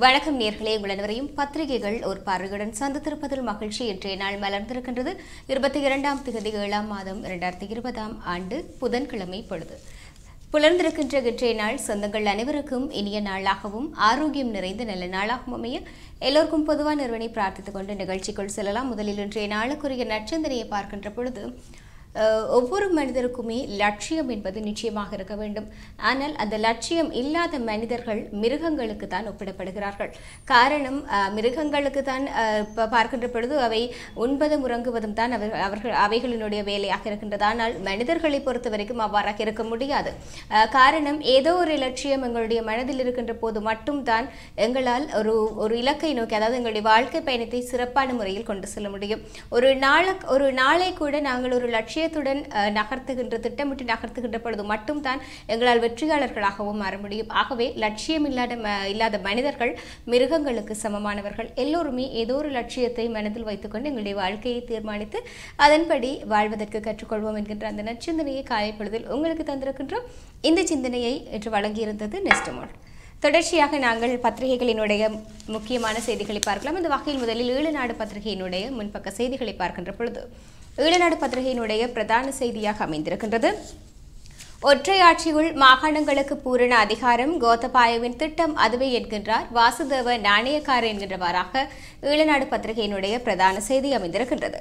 வணக்கம் நேர்களே உங்கள் அனைவரையும் பத்திரிகைகள் ஒரு பார்வையுடன் சந்தித்திருப்பதில் மகிழ்ச்சி இன்றைய நாள் மலர்ந்திருக்கின்றது இருபத்தி இரண்டாம் திகதி ஏழாம் மாதம் இரண்டாயிரத்தி இருபதாம் ஆண்டு புதன்கிழமை பொழுது புலர்ந்திருக்கின்ற இன்றைய நாள் சொந்தங்கள் அனைவருக்கும் இனிய நாளாகவும் ஆரோக்கியம் நிறைந்த நல்ல நாளாகவும் அமைய எல்லோருக்கும் பொதுவான நிறுவனை பிரார்த்தித்துக் கொண்டு நிகழ்ச்சிக்குள் செல்லலாம் முதலில் இன்றைய நாளுக்குரிய நற்சிந்தனையை பார்க்கின்ற பொழுது அஹ், ஒவ்வொரு மனிதருக்குமே லட்சியம் என்பது நிச்சயமாக இருக்க வேண்டும் ஆனால் அந்த லட்சியம் இல்லாத மனிதர்கள் மிருகங்களுக்கு தான் ஒப்பிடப்படுகிறார்கள் காரணம் அஹ், மிருகங்களுக்கு தான் அஹ், இப்ப பார்க்கின்ற பொழுது அவை உண்பதும் உறங்குவதும் தான் அவர் அவர்கள் அவைகளினுடைய வேலையாக இருக்கின்றது ஆனால் மனிதர்களை பொறுத்த வரைக்கும் அவ்வாறாக இருக்க முடியாது அஹ், காரணம் ஏதோ ஒரு லட்சியம் எங்களுடைய மனதில் இருக்கின்ற போது மட்டும்தான் எங்களால் ஒரு ஒரு இலக்கை நோக்கி அதாவது எங்களுடைய வாழ்க்கை பயணத்தை சிறப்பான முறையில் கொண்டு செல்ல முடியும் ஒரு நாள ஒரு நாளை கூட நாங்கள் ஒரு லட்சியத்துடன் அஹ், நகர்த்துகின்ற திட்டமிட்டு நகர்த்துகின்ற பொழுது மட்டும்தான் எங்களால் வெற்றியாளர்களாகவும் மாற முடியும் ஆகவே லட்சியம் இல்லாத ம இல்லாத மனிதர்கள் மிருகங்களுக்கு சமமானவர்கள் எல்லோருமே ஏதோ ஒரு லட்சியத்தை மனதில் வைத்துக்கொண்டு எங்களுடைய வாழ்க்கையை தீர்மானித்து அதன்படி வாழ்வதற்கு கற்றுக்கொள்வோம் என்கின்ற அந்த நற்சிந்தனையை காலை பொழுதில் உங்களுக்கு தந்திருக்கின்றோம் இந்த சிந்தனையை இன்று வழங்கியிருந்தது நெஸ்டமோல் தொடர்ச்சியாக நாங்கள் பத்திரிகைகளினுடைய முக்கியமான செய்திகளை பார்க்கலாம் இந்த வகையில் முதலில் ஈழநாடு பத்திரிகையினுடைய முன்பக்க செய்திகளை பார்க்கின்ற பொழுது ஈழநாடு பத்திரிகையினுடைய பிரதான செய்தியாக அமைந்திருக்கின்றது ஒற்றையாட்சியுள் மாகாணங்களுக்கு பூரண அதிகாரம் கோத்தபாயவின் திட்டம் அதுவே என்கின்றார் வாசுதேவ நாணயக்கார என்கின்றவாறாக ஈழநாடு பத்திரிகையினுடைய பிரதான செய்தி அமைந்திருக்கின்றது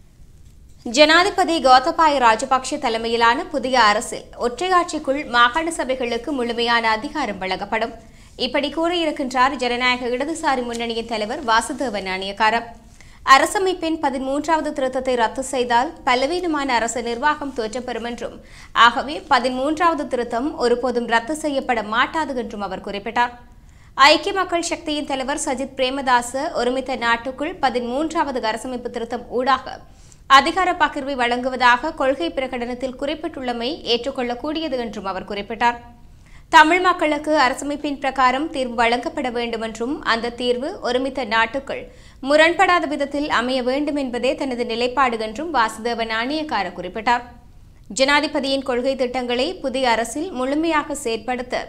ஜனாதிபதி கோத்தபாய ராஜபக்ஷ தலைமையிலான புதிய அரசில் ஒற்றையாட்சிக்குள் மாகாண சபைகளுக்கு முழுமையான அதிகாரம் வழங்கப்படும் இப்படி கூறியிருக்கின்றார் ஜனநாயக இடதுசாரி முன்னணியின் தலைவர் வாசுதேவ நாணயக்காரம் அரசமைப்பின் பதிமூன்றாவது திருத்தத்தை ரத்து செய்தால் பலவீனமான அரசு நிர்வாகம் தோற்றம் பெறும் என்றும் ஆகவே பதிமூன்றாவது திருத்தம் ஒருபோதும் ரத்து செய்யப்பட மாட்டாது என்றும் அவர் குறிப்பிட்டார் ஐக்கிய மக்கள் சக்தியின் தலைவர் சஜித் பிரேமதாச ஒருமித்த நாட்டுக்குள் பதிமூன்றாவது அரசமைப்பு திருத்தம் ஊடாக அதிகார பகிர்வை வழங்குவதாக கொள்கை பிரகடனத்தில் குறிப்பிட்டுள்ளமை ஏற்றுக்கொள்ளக்கூடியது என்றும் அவர் குறிப்பிட்டார் தமிழ் மக்களுக்கு அரசமைப்பின் பிரகாரம் தீர்வு வழங்கப்பட வேண்டும் என்றும் அந்த தீர்வு ஒருமித்த நாட்டுக்குள் முரண்படாத விதத்தில் அமைய வேண்டும் என்பதே தனது நிலைப்பாடு என்றும் வாசுதேவ நாணயக்கார குறிப்பிட்டார் ஜனாதிபதியின் கொள்கை திட்டங்களை புதிய அரசில் முழுமையாக செயற்படுத்த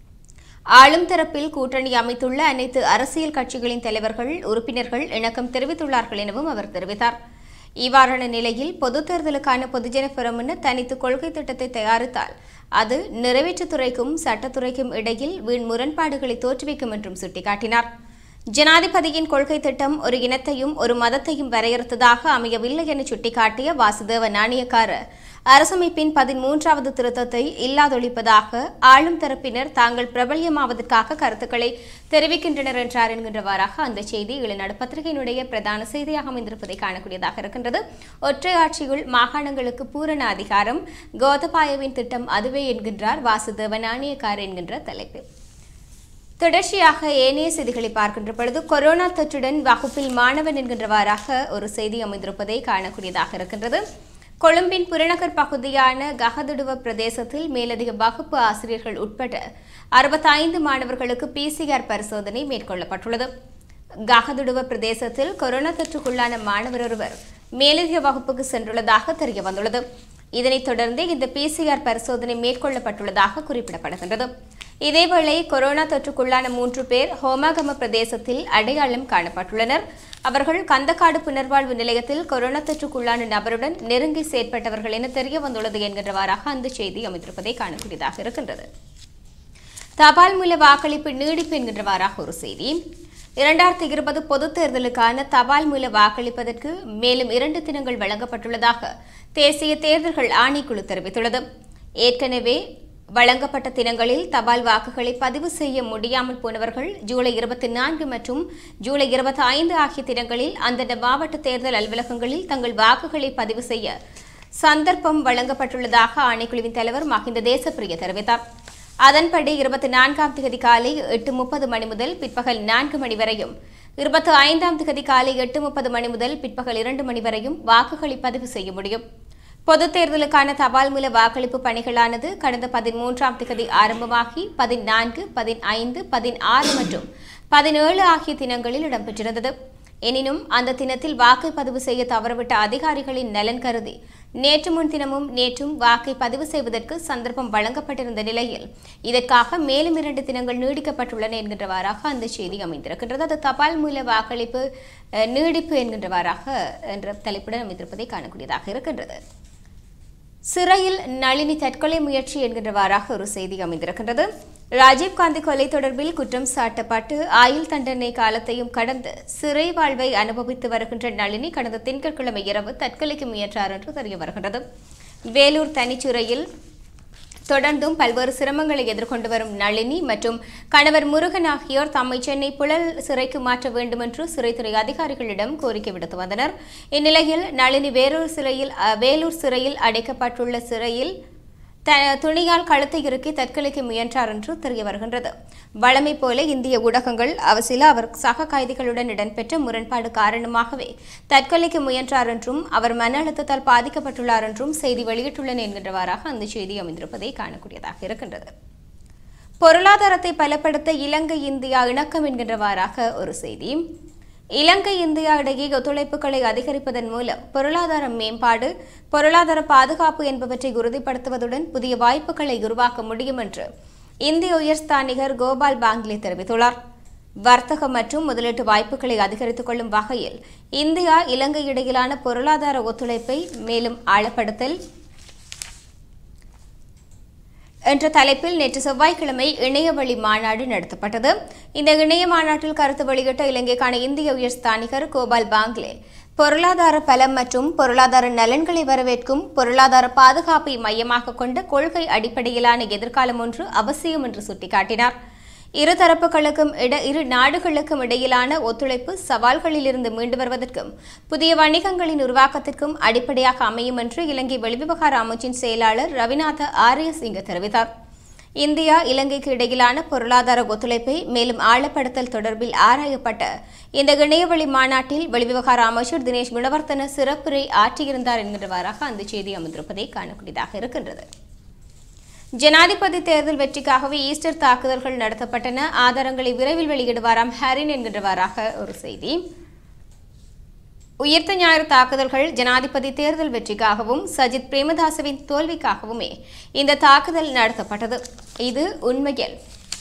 ஆளும் தரப்பில் கூட்டணி அமைத்துள்ள அனைத்து அரசியல் கட்சிகளின் தலைவர்கள் உறுப்பினர்கள் இணக்கம் தெரிவித்துள்ளார்கள் எனவும் அவர் தெரிவித்தார் இவ்வாறான நிலையில் பொதுத் தேர்தலுக்கான பொதுஜன பெறும் என தனித்து கொள்கை திட்டத்தை தயாரித்தால் அது நிறைவேற்றுத்துறைக்கும் சட்டத்துறைக்கும் இடையில் வீண் முரண்பாடுகளை தோற்றுவிக்கும் என்றும் சுட்டிக்காட்டினார் ஜனாதிபதியின் கொள்கை திட்டம் ஒரு இனத்தையும் ஒரு மதத்தையும் வரையறுத்ததாக அமையவில்லை என சுட்டிக்காட்டிய வாசுதேவ நாணயக்கார அரசமைப்பின் பதிமூன்றாவது திருத்தத்தை இல்லாதொழிப்பதாக ஆளும் தரப்பினர் தாங்கள் பிரபல்யமாவதற்காக கருத்துக்களை தெரிவிக்கின்றனர் என்றார் என்கின்றவாறாக அந்த செய்தி இளநாடு பத்திரிகையினுடைய பிரதான செய்தியாக அமைந்திருப்பதை காணக்கூடியதாக இருக்கின்றது ஒற்றை ஆட்சியுள் மாகாணங்களுக்கு பூரண அதிகாரம் கோதபாயவின் திட்டம் அதுவே என்கின்றார் வாசுதேவ நாணயக்கார என்கின்ற தலைப்பில் தொடர்ச்சியாக ஏனைய செய்திகளை பார்க்கின்ற பொழுது கொரோனா தொற்றுடன் வகுப்பில் மாணவன் என்கின்றவாறாக ஒரு செய்தி அமைந்திருப்பதை காணக்கூடியதாக இருக்கின்றது கொழும்பின் புறநகர் பகுதியான ககதுடுவ பிரதேசத்தில் மேலதிக வகுப்பு ஆசிரியர்கள் உட்பட அறுபத்தைந்து மாணவர்களுக்கு பிசிஆர் பரிசோதனை மேற்கொள்ளப்பட்டுள்ளது ககதுடுவ பிரதேசத்தில் கொரோனா தொற்றுக்குள்ளான மாணவர் ஒருவர் மேலதிக வகுப்புக்கு சென்றுள்ளதாக தெரிய வந்துள்ளது இதனைத் தொடர்ந்து இந்த பிசிஆர் பரிசோதனை மேற்கொள்ளப்பட்டுள்ளதாக குறிப்பிடப்படுகின்றது இதேவேளை கொரோனா தொற்றுக்குள்ளான மூன்று பேர் ஹோமாகம பிரதேசத்தில் அடையாளம் காணப்பட்டுள்ளனர் அவர்கள் கந்தக்காடு புனர்வாழ்வு நிலையத்தில் கொரோனா தொற்றுக்குள்ளான நபருடன் நெருங்கி செயற்பட்டவர்கள் என தெரிய வந்துள்ளது என்கின்றவாறாக அந்த செய்தி அமைந்திருப்பதை காணக்கூடியதாக இருக்கின்றது தபால் மூல வாக்களிப்பு நீடிப்பு என்கின்றவாறாக ஒரு செய்தி இரண்டாயிரத்தி இருபது பொதுத் தேர்தலுக்கான தபால் மூல வாக்களிப்பதற்கு மேலும் இரண்டு தினங்கள் வழங்கப்பட்டுள்ளதாக தேசிய தேர்தல்கள் ஆணைக்குழு தெரிவித்துள்ளது ஏற்கனவே வழங்கப்பட்ட தினங்களில் தபால் வாக்குகளை பதிவு செய்ய முடியாமல் போனவர்கள் ஜூலை இருபத்தி நான்கு மற்றும் ஜூலை இருபத்தி ஐந்து ஆகிய தினங்களில் அந்தந்த மாவட்ட தேர்தல் அலுவலகங்களில் தங்கள் வாக்குகளை பதிவு செய்ய சந்தர்ப்பம் வழங்கப்பட்டுள்ளதாக ஆணைக்குழுவின் தலைவர் மஹிந்த தேசப்பிரிய தெரிவித்தார் அதன்படி இருபத்தி நான்காம் திகதி காலை எட்டு முப்பது மணி முதல் பிற்பகல் நான்கு மணி வரையும் இருபத்தி ஐந்தாம் திகதி காலை எட்டு முப்பது மணி முதல் பிற்பகல் இரண்டு மணி வரையும் வாக்குகளை பதிவு செய்ய முடியும் பொதுத் தேர்தலுக்கான தபால் மூல வாக்களிப்பு பணிகளானது கடந்த பதிமூன்றாம் திகதி ஆரம்பமாகி பதினான்கு பதினைந்து பதினாறு மற்றும் பதினேழு ஆகிய தினங்களில் இடம்பெற்றிருந்தது எனினும் அந்த தினத்தில் வாக்கு பதிவு செய்ய தவறவிட்ட அதிகாரிகளின் நலன் கருதி நேற்று முன்தினமும் நேற்றும் வாக்கை பதிவு செய்வதற்கு சந்தர்ப்பம் வழங்கப்பட்டிருந்த நிலையில் இதற்காக மேலும் இரண்டு தினங்கள் நீடிக்கப்பட்டுள்ளன என்கின்றவாறாக அந்த செய்தி அமைந்திருக்கின்றது அது தபால் மூல வாக்களிப்பு அஹ், நீடிப்பு என்கின்றவாறாக என்ற தலைப்புடன் அமைந்திருப்பதை காணக்கூடியதாக இருக்கின்றது சிறையில் நளினி தற்கொலை முயற்சி என்கின்றவாறாக ஒரு செய்தி அமைந்திருக்கின்றது ராஜீவ்காந்தி கொலை தொடர்பில் குற்றம் சாட்டப்பட்டு ஆயுள் தண்டனை காலத்தையும் கடந்து சிறை வாழ்வை அனுபவித்து வருகின்ற நளினி கடந்த திங்கட்கிழமை இரவு தற்கொலைக்கு முயன்றார் என்று தெரிய வருகின்றது வேலூர் தனிச்சிறையில் தொடர்ந்தும் பல்வேறு சிரமங்களை எதிர்கொண்டு வரும் நளினி மற்றும் கணவர் முருகன் ஆகியோர் தம்மை சென்னை புழல் சிறைக்கு மாற்ற வேண்டும் என்று சிறைத்துறை அதிகாரிகளிடம் கோரிக்கை விடுத்து வந்தனர் இந்நிலையில் நளினி வேலூர் சிறையில் அஹ், வேலூர் சிறையில் அடைக்கப்பட்டுள்ள சிறையில் த துணியால் கழுத்தை இறுக்கி தற்கொலைக்கு முயன்றார் என்று தெரிய வருகின்றது வழமை போல இந்திய ஊடகங்கள் அவர் சில அவர் சக கைதிகளுடன் இடம்பெற்ற முரண்பாடு காரணமாகவே தற்கொலைக்கு முயன்றார் என்றும் அவர் மன அழுத்தத்தால் பாதிக்கப்பட்டுள்ளார் என்றும் செய்தி வெளியிட்டுள்ளன என்கின்றவாறாக அந்த செய்தி அமைந்திருப்பதை காணக்கூடியதாக இருக்கின்றது பொருளாதாரத்தை பலப்படுத்த இலங்கை இந்தியா இணக்கம் என்கின்றவாறாக ஒரு செய்தி இலங்கை இந்தியா இடையே ஒத்துழைப்புகளை அதிகரிப்பதன் மூலம் பொருளாதார மேம்பாடு பொருளாதார பாதுகாப்பு என்பவற்றை உறுதிப்படுத்துவதுடன் புதிய வாய்ப்புகளை உருவாக்க முடியும் என்று இந்திய உயர்ஸ்தானிகர் கோபால் பாங்க்லே தெரிவித்துள்ளார் வர்த்தக மற்றும் முதலீட்டு வாய்ப்புகளை அதிகரித்துக் கொள்ளும் வகையில் இந்தியா இலங்கை இடையிலான பொருளாதார ஒத்துழைப்பை மேலும் ஆழப்படுத்தல் என்ற தலைப்பில் நேற்று செவ்வாய்க்கிழமை இணையவழி மாநாடு நடத்தப்பட்டது இந்த இணைய மாநாட்டில் கருத்து வெளியிட்ட இலங்கைக்கான இந்திய உயர்ஸ்தானிகர் கோபால் பாங்க்லே பொருளாதார பலம் மற்றும் பொருளாதார நலன்களை வரவேற்கும் பொருளாதார பாதுகாப்பை மையமாக கொண்ட கொள்கை அடிப்படையிலான எதிர்காலம் ஒன்று அவசியம் என்று சுட்டிக்காட்டினார் இரு தரப்புகளுக்கும் இட இரு நாடுகளுக்கும் இடையிலான ஒத்துழைப்பு சவால்களிலிருந்து மீண்டு வருவதற்கும் புதிய வணிகங்களின் உருவாக்கத்திற்கும் அடிப்படையாக அமையும் என்று இலங்கை வெளிவிவகார அமைச்சின் செயலாளர் ரவிநாத ஆரியசிங்க தெரிவித்தார் இந்தியா இலங்கைக்கு இடையிலான பொருளாதார ஒத்துழைப்பை மேலும் ஆழப்படுத்தல் தொடர்பில் ஆராயப்பட்ட இந்த இணையவழி மாநாட்டில் வெளிவிவகார அமைச்சர் தினேஷ் குணவர்த்தன சிறப்புரை ஆற்றியிருந்தார் என்கின்றவாறாக அந்த செய்தி அமைந்திருப்பதை காணக்கூடியதாக இருக்கின்றது ஜனாதிபதி தேர்தல் வெற்றிக்காகவே ஈஸ்டர் தாக்குதல்கள் நடத்தப்பட்டன ஆதாரங்களை விரைவில் வெளியிடுவாராம் ஹரின் என்கின்றவாறாக ஒரு செய்தி உயிர்த்த ஞாயிறு தாக்குதல்கள் ஜனாதிபதி தேர்தல் வெற்றிக்காகவும் சஜித் பிரேமதாசவின் தோல்விக்காகவுமே இந்த தாக்குதல் நடத்தப்பட்டது இது உண்மையில்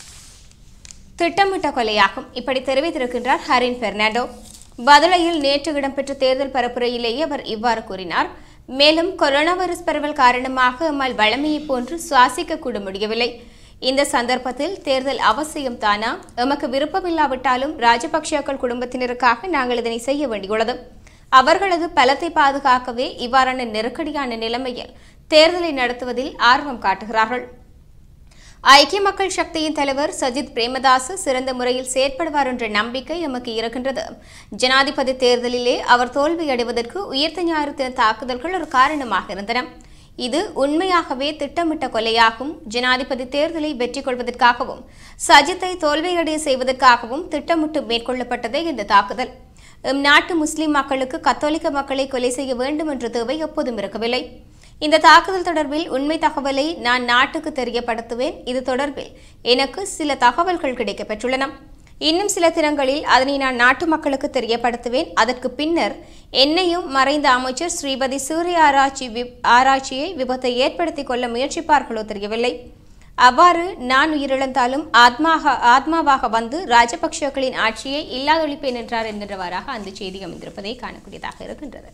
திட்டமிட்ட கொலையாகும் இப்படி தெரிவித்திருக்கின்றார் ஹரின் பெர்னாண்டோ பதுளையில் நேற்று இடம்பெற்ற தேர்தல் பரப்புரையிலேயே அவர் இவ்வாறு கூறினார் மேலும் கொரோனா வைரஸ் பரவல் காரணமாக எம்மால் வழமையைப் போன்று சுவாசிக்க கூட முடியவில்லை இந்த சந்தர்ப்பத்தில் தேர்தல் அவசியம் தானா எமக்கு விருப்பமில்லாவிட்டாலும் ராஜபக்ஷக்கள் குடும்பத்தினருக்காக நாங்கள் இதனை செய்ய வேண்டியுள்ளது அவர்களது பலத்தை பாதுகாக்கவே இவ்வாறான நெருக்கடியான நிலைமையில் தேர்தலை நடத்துவதில் ஆர்வம் காட்டுகிறார்கள் ஐக்கிய மக்கள் சக்தியின் தலைவர் சஜித் பிரேமதாச சிறந்த முறையில் செயற்படுவார் என்ற நம்பிக்கை எமக்கு இருக்கின்றது ஜனாதிபதி தேர்தலிலே அவர் தோல்வியடைவதற்கு உயிர்த்த ஞாயிறு தின தாக்குதல்கள் ஒரு காரணமாக இருந்தன இது உண்மையாகவே திட்டமிட்ட கொலையாகும் ஜனாதிபதி தேர்தலை வெற்றி கொள்வதற்காகவும் சஜித்தை தோல்வியடைய செய்வதற்காகவும் திட்டமிட்டு மேற்கொள்ளப்பட்டதே இந்த தாக்குதல் எம் நாட்டு முஸ்லிம் மக்களுக்கு கத்தோலிக்க மக்களை கொலை செய்ய வேண்டும் என்ற தேவை எப்போதும் இருக்கவில்லை இந்த தாக்குதல் தொடர்பில் உண்மை தகவலை நான் நாட்டுக்கு தெரியப்படுத்துவேன் இது தொடர்பில் எனக்கு சில தகவல்கள் கிடைக்கப்பெற்றுள்ளன இன்னும் சில தினங்களில் அதனை நான் நாட்டு மக்களுக்கு தெரியப்படுத்துவேன் அதற்கு பின்னர் என்னையும் மறைந்த அமைச்சர் ஸ்ரீபதி சூரிய ஆராய்ச்சி விப்- ஆராய்ச்சியை விபத்தை ஏற்படுத்திக் கொள்ள முயற்சிப்பார்களோ தெரியவில்லை அவ்வாறு நான் உயிரிழந்தாலும் ஆத்மாக ஆத்மாவாக வந்து ராஜபக்ஷக்களின் ஆட்சியை இல்லாதொழிப்பேன் என்றார் என்கின்றவாறாக அந்த செய்தி அமைந்திருப்பதை காணக்கூடியதாக இருக்கின்றது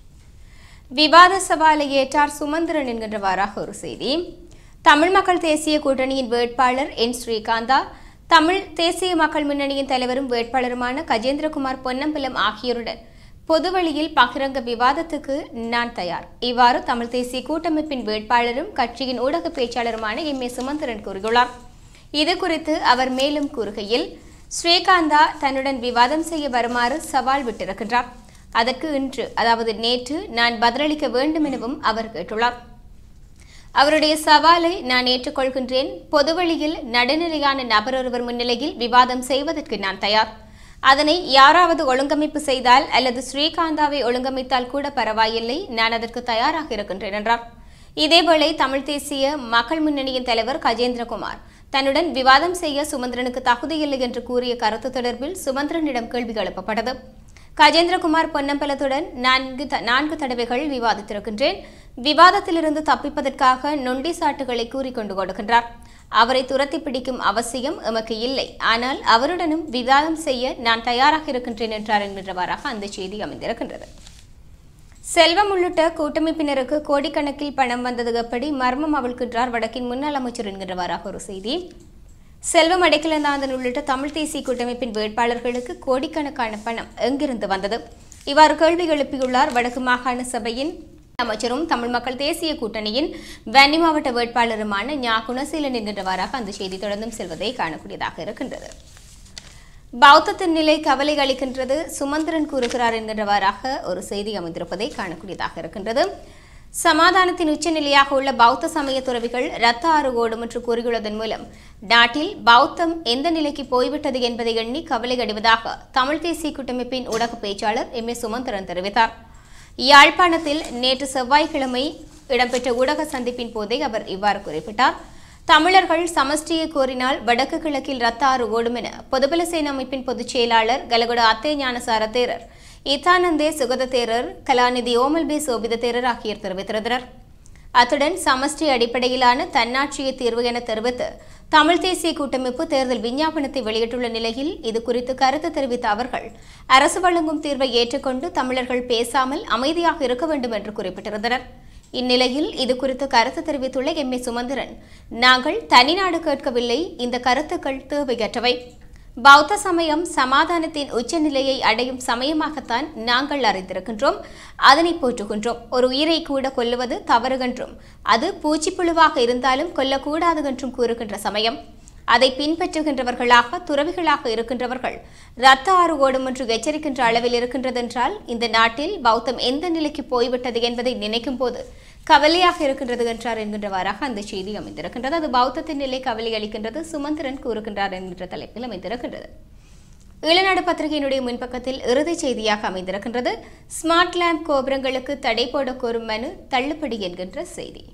விவாத சவாலை ஏற்றார் சுமந்திரன் என்கின்றவாறாக ஒரு செய்தி தமிழ் மக்கள் தேசிய கூட்டணியின் வேட்பாளர் என் ஸ்ரீகாந்தா தமிழ் தேசிய மக்கள் முன்னணியின் தலைவரும் வேட்பாளருமான கஜேந்திரகுமார் பொன்னம்பலம் ஆகியோருடன் பொதுவழியில் பகிரங்க விவாதத்துக்கு நான் தயார் இவ்வாறு தமிழ் தேசிய கூட்டமைப்பின் வேட்பாளரும் கட்சியின் ஊடக பேச்சாளருமான எம் ஏ சுமந்திரன் கூறியுள்ளார் இது குறித்து அவர் மேலும் கூறுகையில் ஸ்ரீகாந்தா தன்னுடன் விவாதம் செய்ய வருமாறு சவால் விட்டிருக்கின்றார் அதற்கு இன்று அதாவது நேற்று நான் பதிலளிக்க வேண்டும் எனவும் அவர் கேட்டுள்ளார் அவருடைய சவாலை நான் ஏற்றுக்கொள்கின்றேன் பொதுவழியில் நடுநிலையான நபர் ஒருவர் முன்னிலையில் விவாதம் செய்வதற்கு நான் தயார் அதனை யாராவது ஒழுங்கமைப்பு செய்தால் அல்லது ஸ்ரீகாந்தாவை ஒழுங்கமைத்தால் கூட பரவாயில்லை நான் அதற்கு தயாராக இருக்கின்றேன் என்றார் இதேவேளை தமிழ் தேசிய மக்கள் முன்னணியின் தலைவர் கஜேந்திரகுமார் தன்னுடன் விவாதம் செய்ய சுமந்திரனுக்கு தகுதியில்லை என்று கூறிய கருத்து தொடர்பில் சுமந்திரனிடம் கேள்வி எழுப்பப்பட்டது கஜேந்திரகுமார் பொன்னம்பலத்துடன் நான்கு த- நான்கு தடவைகள் விவாதித்திருக்கின்றேன் விவாதத்திலிருந்து தப்பிப்பதற்காக நொண்டி சாட்டுகளை கூறிக்கொண்டு கொடுக்கின்றார் அவரை துரத்தி பிடிக்கும் அவசியம் எமக்கு இல்லை ஆனால் அவருடனும் விவாதம் செய்ய நான் தயாராக இருக்கின்றேன் என்றார் என்கின்றவாறாக அந்த செய்தி அமைந்திருக்கின்றது செல்வம் உள்ளிட்ட கூட்டமைப்பினருக்கு கோடிக்கணக்கில் பணம் வந்தது எப்படி மர்மம் அவிழ்க்கின்றார் வடக்கின் முன்னாள் அமைச்சர் என்கின்றவாறாக ஒரு செய்தி செல்வம் அடைக்கலநாதன் உள்ளிட்ட தமிழ் தேசிய கூட்டமைப்பின் வேட்பாளர்களுக்கு கோடிக்கணக்கான பணம் எங்கிருந்து வந்தது இவ்வாறு கேள்வி எழுப்பியுள்ளார் வடக்கு மாகாண சபையின் அமைச்சரும் தமிழ் மக்கள் தேசிய கூட்டணியின் வன்னி மாவட்ட வேட்பாளருமான ஞா குணசீலன் என்கின்றவாறாக அந்த செய்தி தொடர்ந்தும் செல்வதை காணக்கூடியதாக இருக்கின்றது பௌத்தத்தின் நிலை கவலை அளிக்கின்றது சுமந்திரன் கூறுகிறார் என்கின்றவாறாக ஒரு செய்தி அமைந்திருப்பதை காணக்கூடியதாக இருக்கின்றது சமாதானத்தின் உச்சநிலையாக உள்ள பௌத்த சமய துறவிகள் ரத்த ஆறு ஓடும் என்று கூறியுள்ளதன் மூலம் நாட்டில் பௌத்தம் எந்த நிலைக்கு போய்விட்டது என்பதை எண்ணி கவலை அடைவதாக தமிழ் தேசிய கூட்டமைப்பின் ஊடக பேச்சாளர் எம் ஏ சுமந்திரன் தெரிவித்தார் யாழ்ப்பாணத்தில் நேற்று செவ்வாய்க்கிழமை இடம்பெற்ற ஊடக சந்திப்பின் போதே அவர் இவ்வாறு குறிப்பிட்டார் தமிழர்கள் சமஷ்டியை கோரினால் வடக்கு கிழக்கில் ரத்த ஆறு ஓடும் என பொதுபல சேன அமைப்பின் பொதுச் செயலாளர் கலகுட அத்தே ஞானசார தேரர் இத்தானந்தே சுகத தேரர் கலாநிதி ஓமல்பே சோபித தேரர் ஆகியோர் தெரிவித்திருந்தனர் அத்துடன் சமஷ்டி அடிப்படையிலான தன்னாட்சிய தீர்வு என தெரிவித்து தமிழ் தேசிய கூட்டமைப்பு தேர்தல் விஞ்ஞாபனத்தை வெளியிட்டுள்ள நிலையில் இது குறித்து கருத்து தெரிவித்த அவர்கள் அரசு வழங்கும் தீர்வை ஏற்றுக்கொண்டு தமிழர்கள் பேசாமல் அமைதியாக இருக்க வேண்டும் என்று குறிப்பிட்டிருந்தனர் இந்நிலையில் இது குறித்து கருத்து தெரிவித்துள்ள எம் ஏ சுமந்திரன் நாங்கள் தனிநாடு கேட்கவில்லை இந்த கருத்துக்கள் தேவையற்றவை பௌத்த சமயம் சமாதானத்தின் உச்சநிலையை அடையும் சமயமாகத்தான் நாங்கள் அறிந்திருக்கின்றோம் அதனை போற்றுகின்றோம் ஒரு உயிரை கூட கொல்லுவது தவறு என்றும் அது பூச்சிப்புழுவாக இருந்தாலும் கொல்லக்கூடாது என்றும் கூறுகின்ற சமயம் அதை பின்பற்றுகின்றவர்களாக துறவிகளாக இருக்கின்றவர்கள் இரத்த ஆறு ஓடும் என்று எச்சரிக்கின்ற அளவில் இருக்கின்றதென்றால் இந்த நாட்டில் பௌத்தம் எந்த நிலைக்கு போய்விட்டது என்பதை நினைக்கும் போது கவலையாக இருக்கின்றது என்றார் என்கின்றவாறாக அந்த செய்தி அமைந்திருக்கின்றது அது பௌத்தத்தின் நிலை கவலை அளிக்கின்றது சுமந்திரன் கூறுகின்றார் என்கின்ற தலைப்பில் அமைந்திருக்கின்றது ஈழநாடு பத்திரிகையினுடைய முன்பக்கத்தில் இறுதிச் செய்தியாக அமைந்திருக்கின்றது ஸ்மார்ட் லேம்ப் கோபுரங்களுக்கு தடை போட கோரும் மனு தள்ளுபடி என்கின்ற செய்தி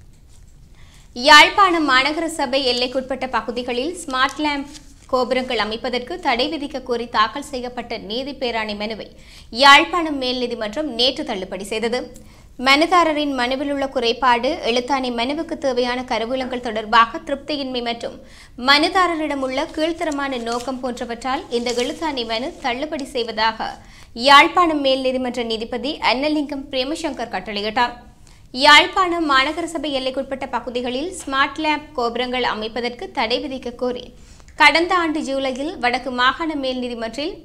யாழ்ப்பாணம் மாநகர சபை எல்லைக்குட்பட்ட பகுதிகளில் ஸ்மார்ட் லேம்ப் கோபுரங்கள் அமைப்பதற்கு தடை விதிக்க கோரி தாக்கல் செய்யப்பட்ட நீதி பேராணை மனுவை யாழ்ப்பாணம் மேல் நீதிமன்றம் நேற்று தள்ளுபடி செய்தது மனுதாரரின் மனுவில் உள்ள குறைபாடு எழுத்தாணை மனுவுக்கு தேவையான கருவூலங்கள் தொடர்பாக திருப்தியின்மை மற்றும் மனுதாரரிடம் உள்ள கீழ்த்தரமான நோக்கம் போன்றவற்றால் இந்த எழுத்தாணை மனு தள்ளுபடி செய்வதாக யாழ்ப்பாணம் மேல் நீதிமன்ற நீதிபதி அன்னலிங்கம் பிரேமசங்கர் கட்டளையிட்டார் யாழ்ப்பாணம் மாநகர சபை எல்லைக்குட்பட்ட பகுதிகளில் ஸ்மார்ட் லேம்ப் கோபுரங்கள் அமைப்பதற்கு தடை விதிக்க கோரி கடந்த ஆண்டு ஜூலையில் வடக்கு மாகாண மேல் நீதிமன்றில்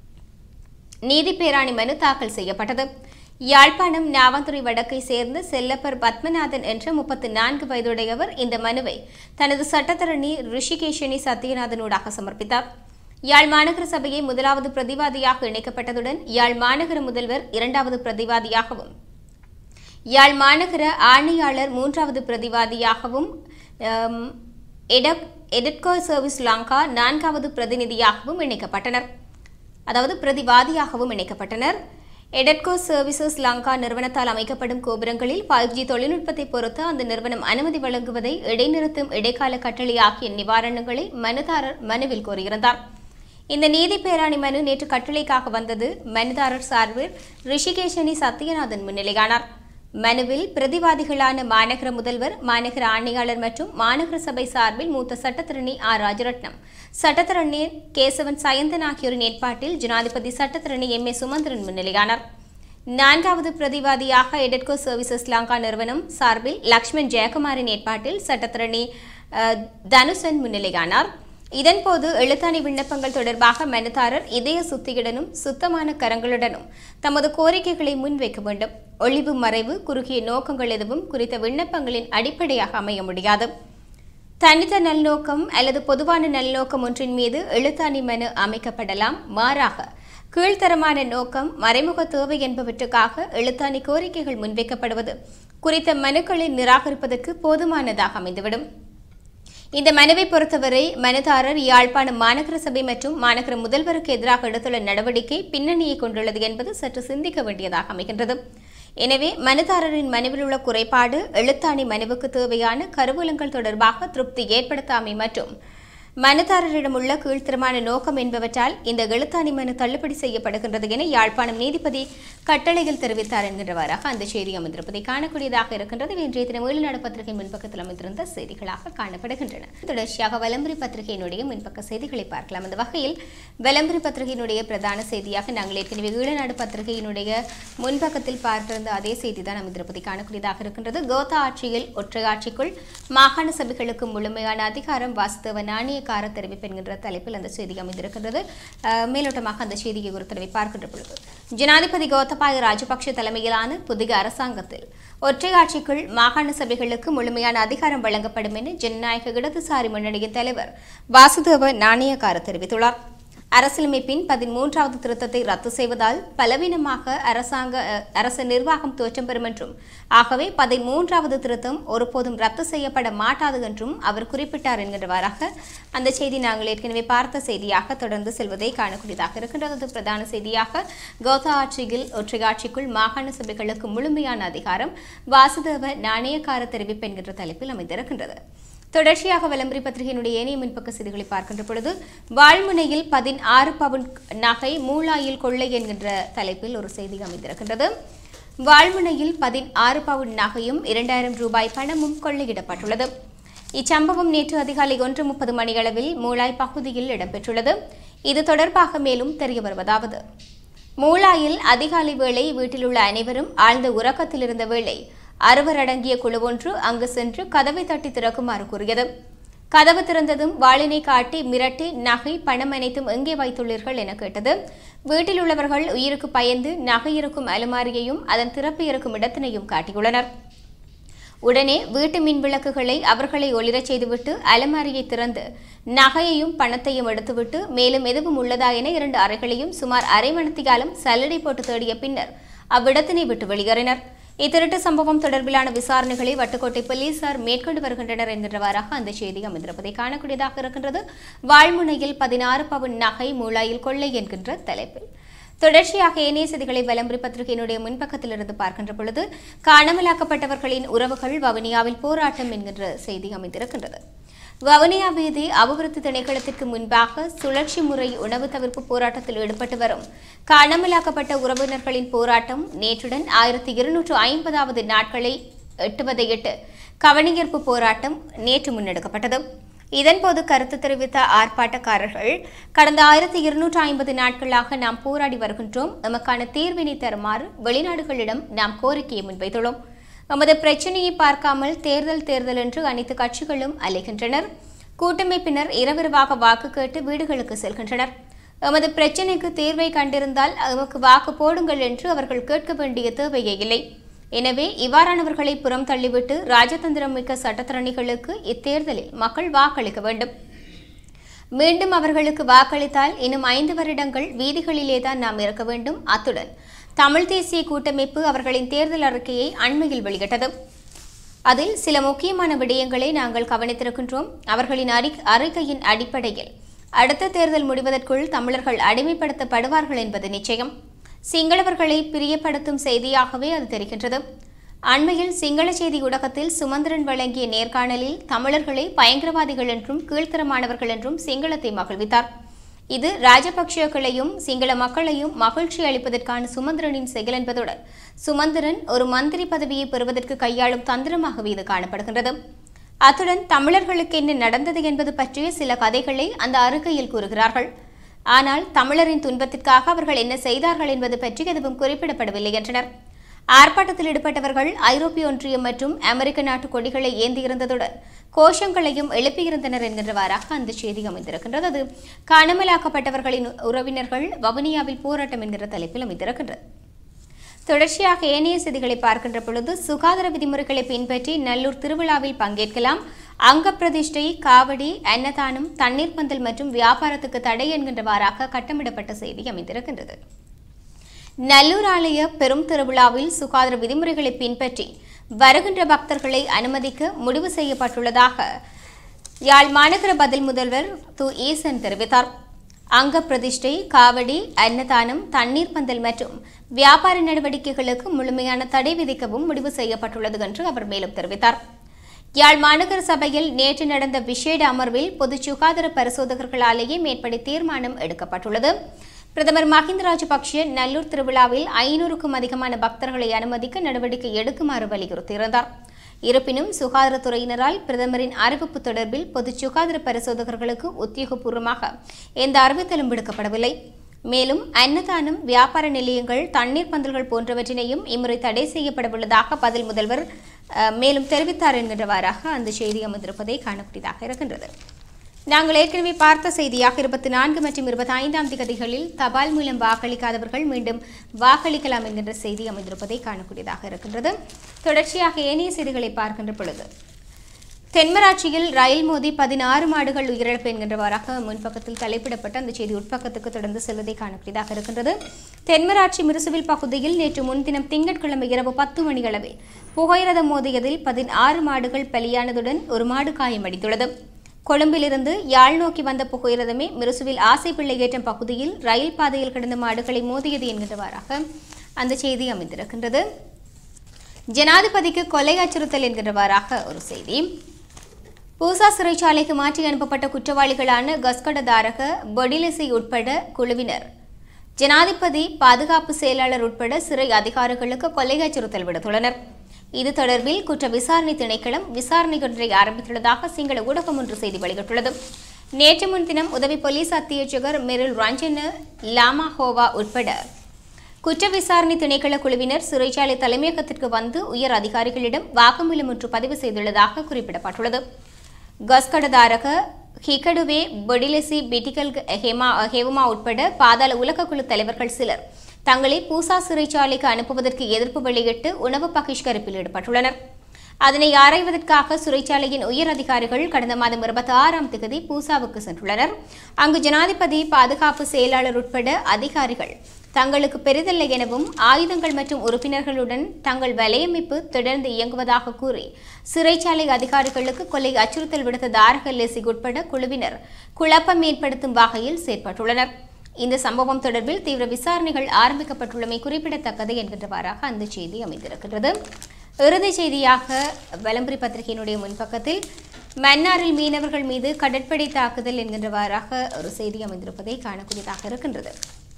நீதி பேராணி மனு தாக்கல் செய்யப்பட்டது யாழ்ப்பாணம் நாவந்துறை வடக்கை சேர்ந்த செல்லப்பர் பத்மநாதன் என்ற முப்பத்து நான்கு வயதுடையவர் இந்த மனுவை தனது சட்டத்தரணி ரிஷிகேஷனி சத்யநாதனூடாக சமர்ப்பித்தார் யாழ் மாநகர சபையை முதலாவது பிரதிவாதியாக இணைக்கப்பட்டதுடன் யாழ் மாநகர முதல்வர் இரண்டாவது பிரதிவாதியாகவும் யாழ் மாநகர ஆணையாளர் மூன்றாவது பிரதிவாதியாகவும் ஆம், எடக் எடட்கோ சர்வீஸ் லங்கா நான்காவது பிரதிநிதியாகவும் இணைக்கப்பட்டனர் அதாவது பிரதிவாதியாகவும் இணைக்கப்பட்டனர் எடட்கோ சர்வீசஸ் லங்கா நிறுவனத்தால் அமைக்கப்படும் கோபுரங்களில் ஃபைவ் ஜி தொழில்நுட்பத்தை பொறுத்து அந்த நிறுவனம் அனுமதி வழங்குவதை இடைநிறுத்தும் இடைக்கால கட்டளை ஆகிய நிவாரணங்களை மனுதாரர் மனுவில் கோரியிருந்தார் இந்த நீதி பேராணி மனு நேற்று கட்டளைக்காக வந்தது மனுதாரர் சார்பில் ரிஷிகேஷனி சத்யநாதன் முன்னிலையானார் மனுவில் பிரதிவாதிகளான மாநகர முதல்வர் மாநகர ஆணையாளர் மற்றும் மாநகர சபை சார்பில் மூத்த சட்டத்தரணி ஆர் ராஜரட்னம் சட்டத்தரணி கேசவன் சயந்தன் ஆகியோரின் ஏற்பாட்டில் ஜனாதிபதி சட்டத்தரணி எம் ஏ சுமந்திரன் முன்னிலையானார் நான்காவது பிரதிவாதியாக எடட்கோ சர்வீசஸ் லங்கா நிறுவனம் சார்பில் லக்ஷ்மண் ஜெயக்குமாரின் ஏற்பாட்டில் சட்டத்தரணி அஹ், தனுசன் முன்னிலையானார் இதன்போது எழுத்தாணை விண்ணப்பங்கள் தொடர்பாக மனுதாரர் இதய சுத்தியுடனும் சுத்தமான கரங்களுடனும் தமது கோரிக்கைகளை முன்வைக்க வேண்டும் ஒளிவு மறைவு குறுகிய நோக்கங்கள் எதுவும் குறித்த விண்ணப்பங்களின் அடிப்படையாக அமைய முடியாது தனித்த நல்நோக்கம் அல்லது பொதுவான நல்நோக்கம் ஒன்றின் மீது எழுத்தாணி மனு அமைக்கப்படலாம் மாறாக கீழ்த்தரமான நோக்கம் மறைமுக தேவை என்பவற்றுக்காக எழுத்தாணி கோரிக்கைகள் முன்வைக்கப்படுவது குறித்த மனுக்களை நிராகரிப்பதற்கு போதுமானதாக அமைந்துவிடும் இந்த மனுவை பொறுத்தவரை மனுதாரர் யாழ்ப்பாணம் மாநகர சபை மற்றும் மாநகர முதல்வருக்கு எதிராக எடுத்துள்ள நடவடிக்கை பின்னணியை கொண்டுள்ளது என்பது சற்று சிந்திக்க வேண்டியதாக அமைகின்றது எனவே மனுதாரரின் மனுவில் உள்ள குறைபாடு எழுத்தாணி மனுவுக்கு தேவையான கருவூலங்கள் தொடர்பாக திருப்தி ஏற்படுத்தாமை மற்றும் மனுதாரரிடம் உள்ள கீழ்த்தரமான நோக்கம் என்பவற்றால் இந்த எழுத்தாணி மனு தள்ளுபடி செய்யப்படுகின்றது என யாழ்ப்பாணம் நீதிபதி கட்டளையில் தெரிவித்தார் என்கின்றவாறாக அந்த செய்தி அமைந்திருப்பதை காணக்கூடியதாக இருக்கின்றது இவை இன்றைய தினம் ஏழுநாடு பத்திரிகை முன்பக்கத்தில் அமைந்திருந்த செய்திகளாக காணப்படுகின்றன தொடர்ச்சியாக வலம்புரி பத்திரிகையினுடைய முன்பக்க செய்திகளை பார்க்கலாம் அந்த வகையில் வலம்புரி பத்திரிகையினுடைய பிரதான செய்தியாக நாங்கள் ஏற்கனவே ஈழநாடு பத்திரிகையினுடைய முன்பக்கத்தில் பார்த்திருந்த அதே செய்தி தான் அமைந்திருப்பதை காணக்கூடியதாக இருக்கின்றது கோதா ஆட்சியில் ஒற்றை ஆட்சிக்குள் மாகாண சபைகளுக்கு முழுமையான அதிகாரம் வாசுதேவ நாணயக்கார தெரிவிப்பு என்கின்ற தலைப்பில் அந்த செய்தி அமைந்திருக்கின்றது அஹ், மேலோட்டமாக அந்த செய்தியை ஒரு தடவை பார்க்கின்ற பொழுது ஜனாதிபதி கோத்தபாய ராஜபக்ஷ தலைமையிலான புதிய அரசாங்கத்தில் ஒற்றை ஆட்சிக்குள் மாகாண சபைகளுக்கு முழுமையான அதிகாரம் வழங்கப்படும் என ஜனநாயக இடதுசாரி முன்னணியின் தலைவர் வாசுதேவ நாணயக்கார தெரிவித்துள்ளார் அரசியலமைப்பின் பதிமூன்றாவது திருத்தத்தை ரத்து செய்வதால் பலவீனமாக அரசாங்க அஹ், அரசு நிர்வாகம் தோற்றம் பெறும் என்றும் ஆகவே பதிமூன்றாவது திருத்தம் ஒருபோதும் ரத்து செய்யப்பட மாட்டாது என்றும் அவர் குறிப்பிட்டார் என்கின்றவாறாக அந்த செய்தி நாங்கள் ஏற்கனவே பார்த்த செய்தியாக தொடர்ந்து செல்வதை காணக்கூடியதாக இருக்கின்றது அது பிரதான செய்தியாக கௌதா ஆட்சியில் ஒற்றை ஆட்சிக்குள் மாகாண சபைகளுக்கு முழுமையான அதிகாரம் வாசுதேவ நாணயக்கார தெரிவிப்பு என்கின்ற தலைப்பில் அமைந்திருக்கின்றது தொடர்ச்சியாக விளம்பரி பத்திரிகையினுடைய ஏனைய முன்பக்க செய்திகளை பார்க்கின்ற பொழுது வாழ்முனையில் பதினாறு பவுன் நகை மூளாயில் கொள்ளை என்கின்ற தலைப்பில் ஒரு செய்தி அமைந்திருக்கின்றது வாழ்முனையில் பதினாறு பவுன் நகையும் இரண்டாயிரம் ரூபாய் பணமும் கொள்ளையிடப்பட்டுள்ளது இச்சம்பவம் நேற்று அதிகாலை ஒன்று முப்பது மணியளவில் மூளாய் பகுதியில் இடம்பெற்றுள்ளது இது தொடர்பாக மேலும் தெரிய வருவதாவது மூளாயில் அதிகாலை வேளை வீட்டில் உள்ள அனைவரும் ஆழ்ந்த உறக்கத்தில் இருந்த வேளை அறுவர் அடங்கிய குழு ஒன்று அங்கு சென்று கதவை தட்டி திறக்குமாறு கூறியது கதவு திறந்ததும் வாளினை காட்டி மிரட்டி நகை பணம் அனைத்தும் எங்கே வைத்துள்ளீர்கள் என கேட்டது வீட்டில் உள்ளவர்கள் உயிருக்கு பயந்து நகை இருக்கும் அலுமாரியையும் அதன் திறப்பு இருக்கும் இடத்தினையும் காட்டியுள்ளனர் உடனே வீட்டு மின் விளக்குகளை அவர்களை ஒளிரச் செய்துவிட்டு அலமாரியை திறந்து நகையையும் பணத்தையும் எடுத்துவிட்டு மேலும் எதுவும் உள்ளதா என இரண்டு அறைகளையும் சுமார் அரை மணித்தியாலும் சல்லடை போட்டு தேடிய பின்னர் அவ்விடத்தினை விட்டு வெளியேறினர் இத்திருட்டு சம்பவம் தொடர்பிலான விசாரணைகளை வட்டுக்கோட்டை போலீசார் மேற்கொண்டு வருகின்றனர் என்கின்றவாறாக அந்த செய்தி அமைந்திருப்பதை காணக்கூடியதாக இருக்கின்றது வாழ்முனையில் பதினாறு பவுன் நகை மூளாயில் கொள்ளை என்கின்ற தலைப்பில் தொடர்ச்சியாக ஏனைய செய்திகளை வலம்புரி பத்திரிகையினுடைய முன்பக்கத்திலிருந்து பார்க்கின்ற பொழுது காணாமலாக்கப்பட்டவர்களின் உறவுகள் வவுனியாவில் போராட்டம் என்கின்ற செய்தி அமைந்திருக்கின்றது வவுனியா வீதி அபிவிருத்தி திணைக்களத்திற்கு முன்பாக சுழற்சி முறை உணவு தவிர்ப்பு போராட்டத்தில் ஈடுபட்டு வரும் காணாமலாக்கப்பட்ட உறவினர்களின் போராட்டம் நேற்றுடன் ஆயிரத்தி இருநூற்று ஐம்பதாவது நாட்களை எட்டுவதையிட்டு கவனியீர்ப்பு போராட்டம் நேற்று முன்னெடுக்கப்பட்டது இதன்போது கருத்து தெரிவித்த ஆர்ப்பாட்டக்காரர்கள் கடந்த ஆயிரத்தி இருநூற்று ஐம்பது நாட்களாக நாம் போராடி வருகின்றோம் நமக்கான தீர்வினை தருமாறு வெளிநாடுகளிடம் நாம் கோரிக்கையை முன்வைத்துள்ளோம் நமது பிரச்சனையை பார்க்காமல் தேர்தல் தேர்தல் என்று அனைத்து கட்சிகளும் அலைகின்றனர் கூட்டமைப்பினர் இரவிரவாக வாக்கு கேட்டு வீடுகளுக்கு செல்கின்றனர் எமது பிரச்சினைக்கு தீர்வை கண்டிருந்தால் எமக்கு வாக்கு போடுங்கள் என்று அவர்கள் கேட்க வேண்டிய தேவையே இல்லை எனவே இவ்வாறானவர்களை புறம் தள்ளிவிட்டு ராஜதந்திரம் மிக்க சட்டத்தரணிகளுக்கு இத்தேர்தலில் மக்கள் வாக்களிக்க வேண்டும் மீண்டும் அவர்களுக்கு வாக்களித்தால் இன்னும் ஐந்து வருடங்கள் வீதிகளிலேதான் நாம் இருக்க வேண்டும் அத்துடன் தமிழ் தேசிய கூட்டமைப்பு அவர்களின் தேர்தல் அறிக்கையை அண்மையில் வெளியிட்டது அதில் சில முக்கியமான விடயங்களை நாங்கள் கவனித்திருக்கின்றோம் அவர்களின் அறி அறிக்கையின் அடிப்படையில் அடுத்த தேர்தல் முடிவதற்குள் தமிழர்கள் அடிமைப்படுத்தப்படுவார்கள் என்பது நிச்சயம் சிங்களவர்களை பிரியப்படுத்தும் செய்தியாகவே அது தெரிகின்றது அண்மையில் சிங்கள செய்தி ஊடகத்தில் சுமந்திரன் வழங்கிய நேர்காணலில் தமிழர்களை பயங்கரவாதிகள் என்றும் கீழ்த்தரமானவர்கள் என்றும் சிங்களத்தை மகிழ்வித்தார் இது ராஜபக்சேக்களையும் சிங்கள மக்களையும் மகிழ்ச்சி அளிப்பதற்கான சுமந்திரனின் செயல் என்பதுடன் சுமந்திரன் ஒரு மந்திரி பதவியை பெறுவதற்கு கையாளும் தந்திரமாகவே இது காணப்படுகின்றது அத்துடன் தமிழர்களுக்கு என்ன நடந்தது என்பது பற்றிய சில கதைகளை அந்த அறிக்கையில் கூறுகிறார்கள் ஆனால் தமிழரின் துன்பத்திற்காக அவர்கள் என்ன செய்தார்கள் என்பது பற்றி எதுவும் குறிப்பிடப்படவில்லை என்றனர் ஆர்ப்பாட்டத்தில் ஈடுபட்டவர்கள் ஐரோப்பிய ஒன்றியம் மற்றும் அமெரிக்க நாட்டு கொடிகளை ஏந்தியிருந்ததுடன் கோஷங்களையும் எழுப்பியிருந்தனர் என்கின்றவாறாக அந்த செய்தி அமைந்திருக்கின்றது அது காணாமலாக்கப்பட்டவர்களின் உறவினர்கள் வவுனியாவில் போராட்டம் என்கிற தலைப்பில் அமைந்திருக்கின்றது தொடர்ச்சியாக ஏனைய செய்திகளை பார்க்கின்ற பொழுது சுகாதார விதிமுறைகளை பின்பற்றி நல்லூர் திருவிழாவில் பங்கேற்கலாம் அங்க பிரதிஷ்டை காவடி அன்னதானம் தண்ணீர் பந்தல் மற்றும் வியாபாரத்துக்கு தடை என்கின்றவாறாக கட்டமிடப்பட்ட செய்தி அமைந்திருக்கின்றது நல்லூர் ஆலய பெரும் திருவிழாவில் சுகாதார விதிமுறைகளை பின்பற்றி வருகின்ற பக்தர்களை அனுமதிக்க முடிவு செய்யப்பட்டுள்ளதாக யாழ் மாநகர பதில் முதல்வர் து ஈசன் தெரிவித்தார் அங்க பிரதிஷ்டை காவடி அன்னதானம் தண்ணீர் பந்தல் மற்றும் வியாபார நடவடிக்கைகளுக்கு முழுமையான தடை விதிக்கவும் முடிவு செய்யப்பட்டுள்ளது என்று அவர் மேலும் தெரிவித்தார் யாழ் மாநகர சபையில் நேற்று நடந்த விசேட அமர்வில் பொது சுகாதார பரிசோதகர்களாலேயே மேற்படி தீர்மானம் எடுக்கப்பட்டுள்ளது பிரதமர் மஹிந்த ராஜபக்ஷ நல்லூர் திருவிழாவில் ஐநூறுக்கும் அதிகமான பக்தர்களை அனுமதிக்க நடவடிக்கை எடுக்குமாறு வலியுறுத்தியிருந்தார் இருப்பினும் சுகாதாரத்துறையினரால் பிரதமரின் அறிவிப்பு தொடர்பில் பொது சுகாதார பரிசோதகர்களுக்கு உத்தியோகபூர்வமாக எந்த அறிவித்தலும் விடுக்கப்படவில்லை மேலும் அன்னதானம் வியாபார நிலையங்கள் தண்ணீர் பந்தல்கள் போன்றவற்றினையும் இம்முறை தடை செய்யப்படவுள்ளதாக பதில் முதல்வர் அஹ், மேலும் தெரிவித்தார் என்கின்றவாறாக அந்த செய்தி அமைந்திருப்பதை காணக்கூடியதாக இருக்கின்றது நாங்கள் ஏற்கனவே பார்த்த செய்தியாக இருபத்தி நான்கு மற்றும் இருபத்தி ஐந்தாம் திகதிகளில் தபால் மூலம் வாக்களிக்காதவர்கள் மீண்டும் வாக்களிக்கலாம் என்கின்ற செய்தி அமைந்திருப்பதை காணக்கூடியதாக இருக்கின்றது தொடர்ச்சியாக ஏனைய செய்திகளை பார்க்கின்ற பொழுது தென்மராட்சியில் ரயில் மோதி பதினாறு மாடுகள் உயிரிழப்பு என்கின்றவாறாக முன்பக்கத்தில் தலைப்பிடப்பட்ட அந்த செய்தி உட்பக்கத்துக்கு தொடர்ந்து செல்வதை காணக்கூடியதாக இருக்கின்றது தென்மராட்சி மிருசுவில் பகுதியில் நேற்று முன்தினம் திங்கட்கிழமை இரவு பத்து மணியளவில் புகையிரதம் மோதியதில் பதினாறு மாடுகள் பலியானதுடன் ஒரு மாடு காயமடைந்துள்ளது கொழும்பிலிருந்து யாழ் நோக்கி வந்த புகையிரதமே மிருசுவில் ஆசைப்பிள்ளை ஏற்றம் பகுதியில் ரயில் பாதையில் கிடந்த மாடுகளை மோதியது என்கின்றவாறாக அந்த செய்தி அமைந்திருக்கின்றது ஜனாதிபதிக்கு கொலை அச்சுறுத்தல் என்கின்றவாறாக ஒரு செய்தி பூசா சிறைச்சாலைக்கு மாற்றி அனுப்பப்பட்ட குற்றவாளிகளான கஸ்கடதாரக பொடிலிசி உட்பட குழுவினர் ஜனாதிபதி பாதுகாப்பு செயலாளர் உட்பட சிறை அதிகாரிகளுக்கு கொலை அச்சுறுத்தல் விடுத்துள்ளனர் இது தொடர்பில் குற்ற விசாரணை திணைக்களம் விசாரணை ஒன்றை ஆரம்பித்துள்ளதாக சிங்கள ஊடகம் ஒன்று செய்தி வெளியிட்டுள்ளது நேற்று முன்தினம் உதவி போலீஸ் அத்தியட்சகர் மெரில் ரஞ்சன லாமாஹோவா உட்பட குற்ற விசாரணை திணைக்கள குழுவினர் சிறைச்சாலை தலைமையகத்திற்கு வந்து உயர் அதிகாரிகளிடம் வாக்குமூலம் ஒன்று பதிவு செய்துள்ளதாக குறிப்பிடப்பட்டுள்ளது கஸ்கடதாரக ஹிகடுவே பொடிலெசி பிட்டிகல் ஹெமா ஹெவுமா உட்பட பாதாள உலகக்குழு தலைவர்கள் சிலர் தங்களை பூசா சிறைச்சாலைக்கு அனுப்புவதற்கு எதிர்ப்பு வெளியிட்டு உணவு பகிஷ்கரிப்பில் ஈடுபட்டுள்ளனர் அதனை ஆராய்வதற்காக சிறைச்சாலையின் உயர் அதிகாரிகள் கடந்த மாதம் இருபத்தி ஆறாம் தேதி பூசாவுக்கு சென்றுள்ளனர் அங்கு ஜனாதிபதி பாதுகாப்பு செயலாளர் உட்பட அதிகாரிகள் தங்களுக்கு பெரிதில்லை எனவும் ஆயுதங்கள் மற்றும் உறுப்பினர்களுடன் தங்கள் வலையமைப்பு தொடர்ந்து இயங்குவதாக கூறி சிறைச்சாலை அதிகாரிகளுக்கு கொலை அச்சுறுத்தல் விடுத்த தாரக லெசி உட்பட குழுவினர் குழப்பம் ஏற்படுத்தும் வகையில் செயற்பட்டுள்ளனர் இந்த சம்பவம் தொடர்பில் தீவிர விசாரணைகள் ஆரம்பிக்கப்பட்டுள்ளமை குறிப்பிடத்தக்கது என்கின்றவாறாக அந்த செய்தி அமைந்திருக்கிறது இறுதி செய்தியாக வலம்புரி பத்திரிகையினுடைய முன்பக்கத்தில் மன்னாரில் மீனவர்கள் மீது கடற்படை தாக்குதல் என்கின்றவாறாக ஒரு செய்தி அமைந்திருப்பதை காணக்கூடியதாக இருக்கின்றது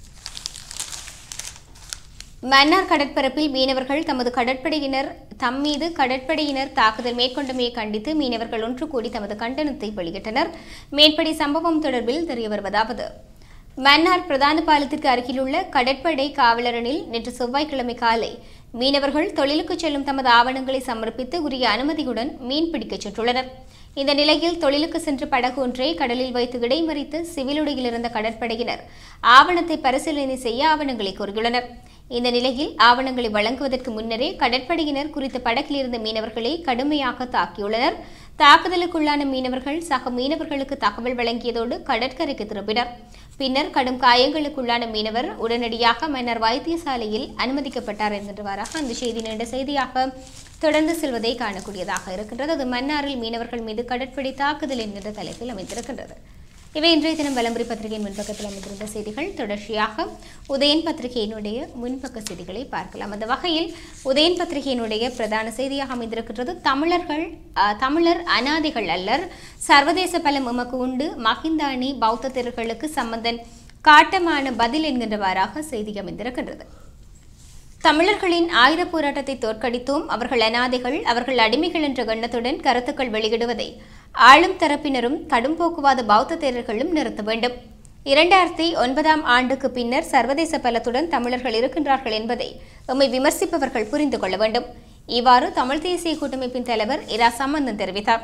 மன்னார் கடற்பரப்பில் மீனவர்கள் தமது கடற்படையினர் தம் மீது கடற்படையினர் தாக்குதல் மேற்கொண்டமையை கண்டித்து மீனவர்கள் ஒன்று கூடி தமது கண்டனத்தை வெளியிட்டனர் மேற்படி சம்பவம் தொடர்பில் தெரிய வருவதாவது மன்னார் பிரதான பாலத்திற்கு அருகிலுள்ள கடற்படை காவலரனில் நேற்று செவ்வாய்க்கிழமை காலை மீனவர்கள் தொழிலுக்கு செல்லும் தமது ஆவணங்களை சமர்ப்பித்து உரிய அனுமதியுடன் மீன்பிடிக்கச் சென்றுள்ளனர் இந்த நிலையில் தொழிலுக்கு சென்று படகு ஒன்றை கடலில் வைத்து இடைமறித்து சிவிலுடையில் இருந்த கடற்படையினர் ஆவணத்தை பரிசீலனை செய்ய ஆவணங்களை கோரியுள்ளனர் இந்த நிலையில் ஆவணங்களை வழங்குவதற்கு முன்னரே கடற்படையினர் குறித்த படகில் இருந்த மீனவர்களை கடுமையாக தாக்கியுள்ளனர் தாக்குதலுக்குள்ளான மீனவர்கள் சக மீனவர்களுக்கு தகவல் வழங்கியதோடு கடற்கரைக்கு திரும்பினர் பின்னர் கடும் காயங்களுக்குள்ளான மீனவர் உடனடியாக மன்னர் வைத்தியசாலையில் அனுமதிக்கப்பட்டார் என்கின்றவாறாக அந்த செய்தி நீண்ட செய்தியாக தொடர்ந்து செல்வதை காணக்கூடியதாக இருக்கின்றது அது மன்னாரில் மீனவர்கள் மீது கடற்படை தாக்குதல் என்கின்ற தலைப்பில் அமைந்திருக்கின்றது இவை இன்றைய தினம் வலம்புரி பத்திரிகையின் முன்பக்கத்தில் அமைந்திருந்த செய்திகள் தொடர்ச்சியாக உதயன் பத்திரிகையினுடைய முன்பக்க செய்திகளை பார்க்கலாம் அந்த வகையில் உதயன் பத்திரிகையினுடைய பிரதான செய்தியாக அமைந்திருக்கின்றது தமிழர்கள் அஹ், தமிழர் அனாதைகள் அல்லர் சர்வதேச பலம் உமக்கு உண்டு மகிந்தானி பௌத்த தெருக்களுக்கு சம்பந்தன் காட்டமான பதில் என்கின்றவாறாக செய்தி அமைந்திருக்கின்றது தமிழர்களின் ஆயுதப் போராட்டத்தை தோற்கடித்தோம் அவர்கள் அனாதைகள் அவர்கள் அடிமைகள் என்ற எண்ணத்துடன் கருத்துக்கள் வெளியிடுவதை ஆளும் தரப்பினரும் கடும் போக்குவாத பௌத்த தேரர்களும் நிறுத்த வேண்டும் இரண்டாயிரத்தி ஒன்பதாம் ஆண்டுக்கு பின்னர் சர்வதேச பலத்துடன் தமிழர்கள் இருக்கின்றார்கள் என்பதை எம்மை விமர்சிப்பவர்கள் புரிந்து கொள்ள வேண்டும் இவ்வாறு தமிழ் தேசிய கூட்டமைப்பின் தலைவர் இரா சம்பந்தன் தெரிவித்தார்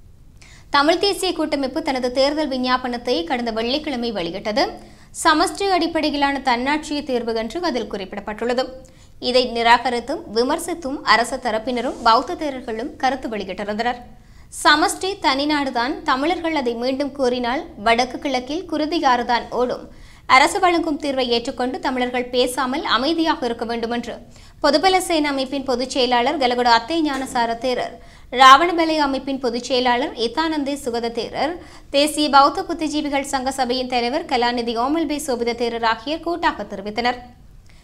தமிழ் தேசிய கூட்டமைப்பு தனது தேர்தல் விஞ்ஞாபனத்தை கடந்த வெள்ளிக்கிழமை வெளியிட்டது சமஷ்டி அடிப்படையிலான தன்னாட்சிய தேர்வு என்று அதில் குறிப்பிடப்பட்டுள்ளது இதை நிராகரித்தும் விமர்சித்தும் அரசு தரப்பினரும் பௌத்த தேரர்களும் கருத்து வெளியிட்டிருந்தனர் சமஷ்டி தனிநாடுதான் தமிழர்கள் அதை மீண்டும் கூறினால் வடக்கு கிழக்கில் குருதியாறுதான் ஓடும் அரசு வழங்கும் தீர்வை ஏற்றுக்கொண்டு தமிழர்கள் பேசாமல் அமைதியாக இருக்க வேண்டும் என்று பொதுபல சேன அமைப்பின் பொதுச் செயலாளர் கலகுட அத்தை ஞானசார தேரர் ராவணபலை அமைப்பின் பொதுச் செயலாளர் இத்தானந்தே சுகத தேரர் தேசிய பௌத்த புத்திஜீவிகள் சங்க சபையின் தலைவர் கலாநிதி ஓமல்பே சோபித தேரர் ஆகியோர் கூட்டாக தெரிவித்தனர்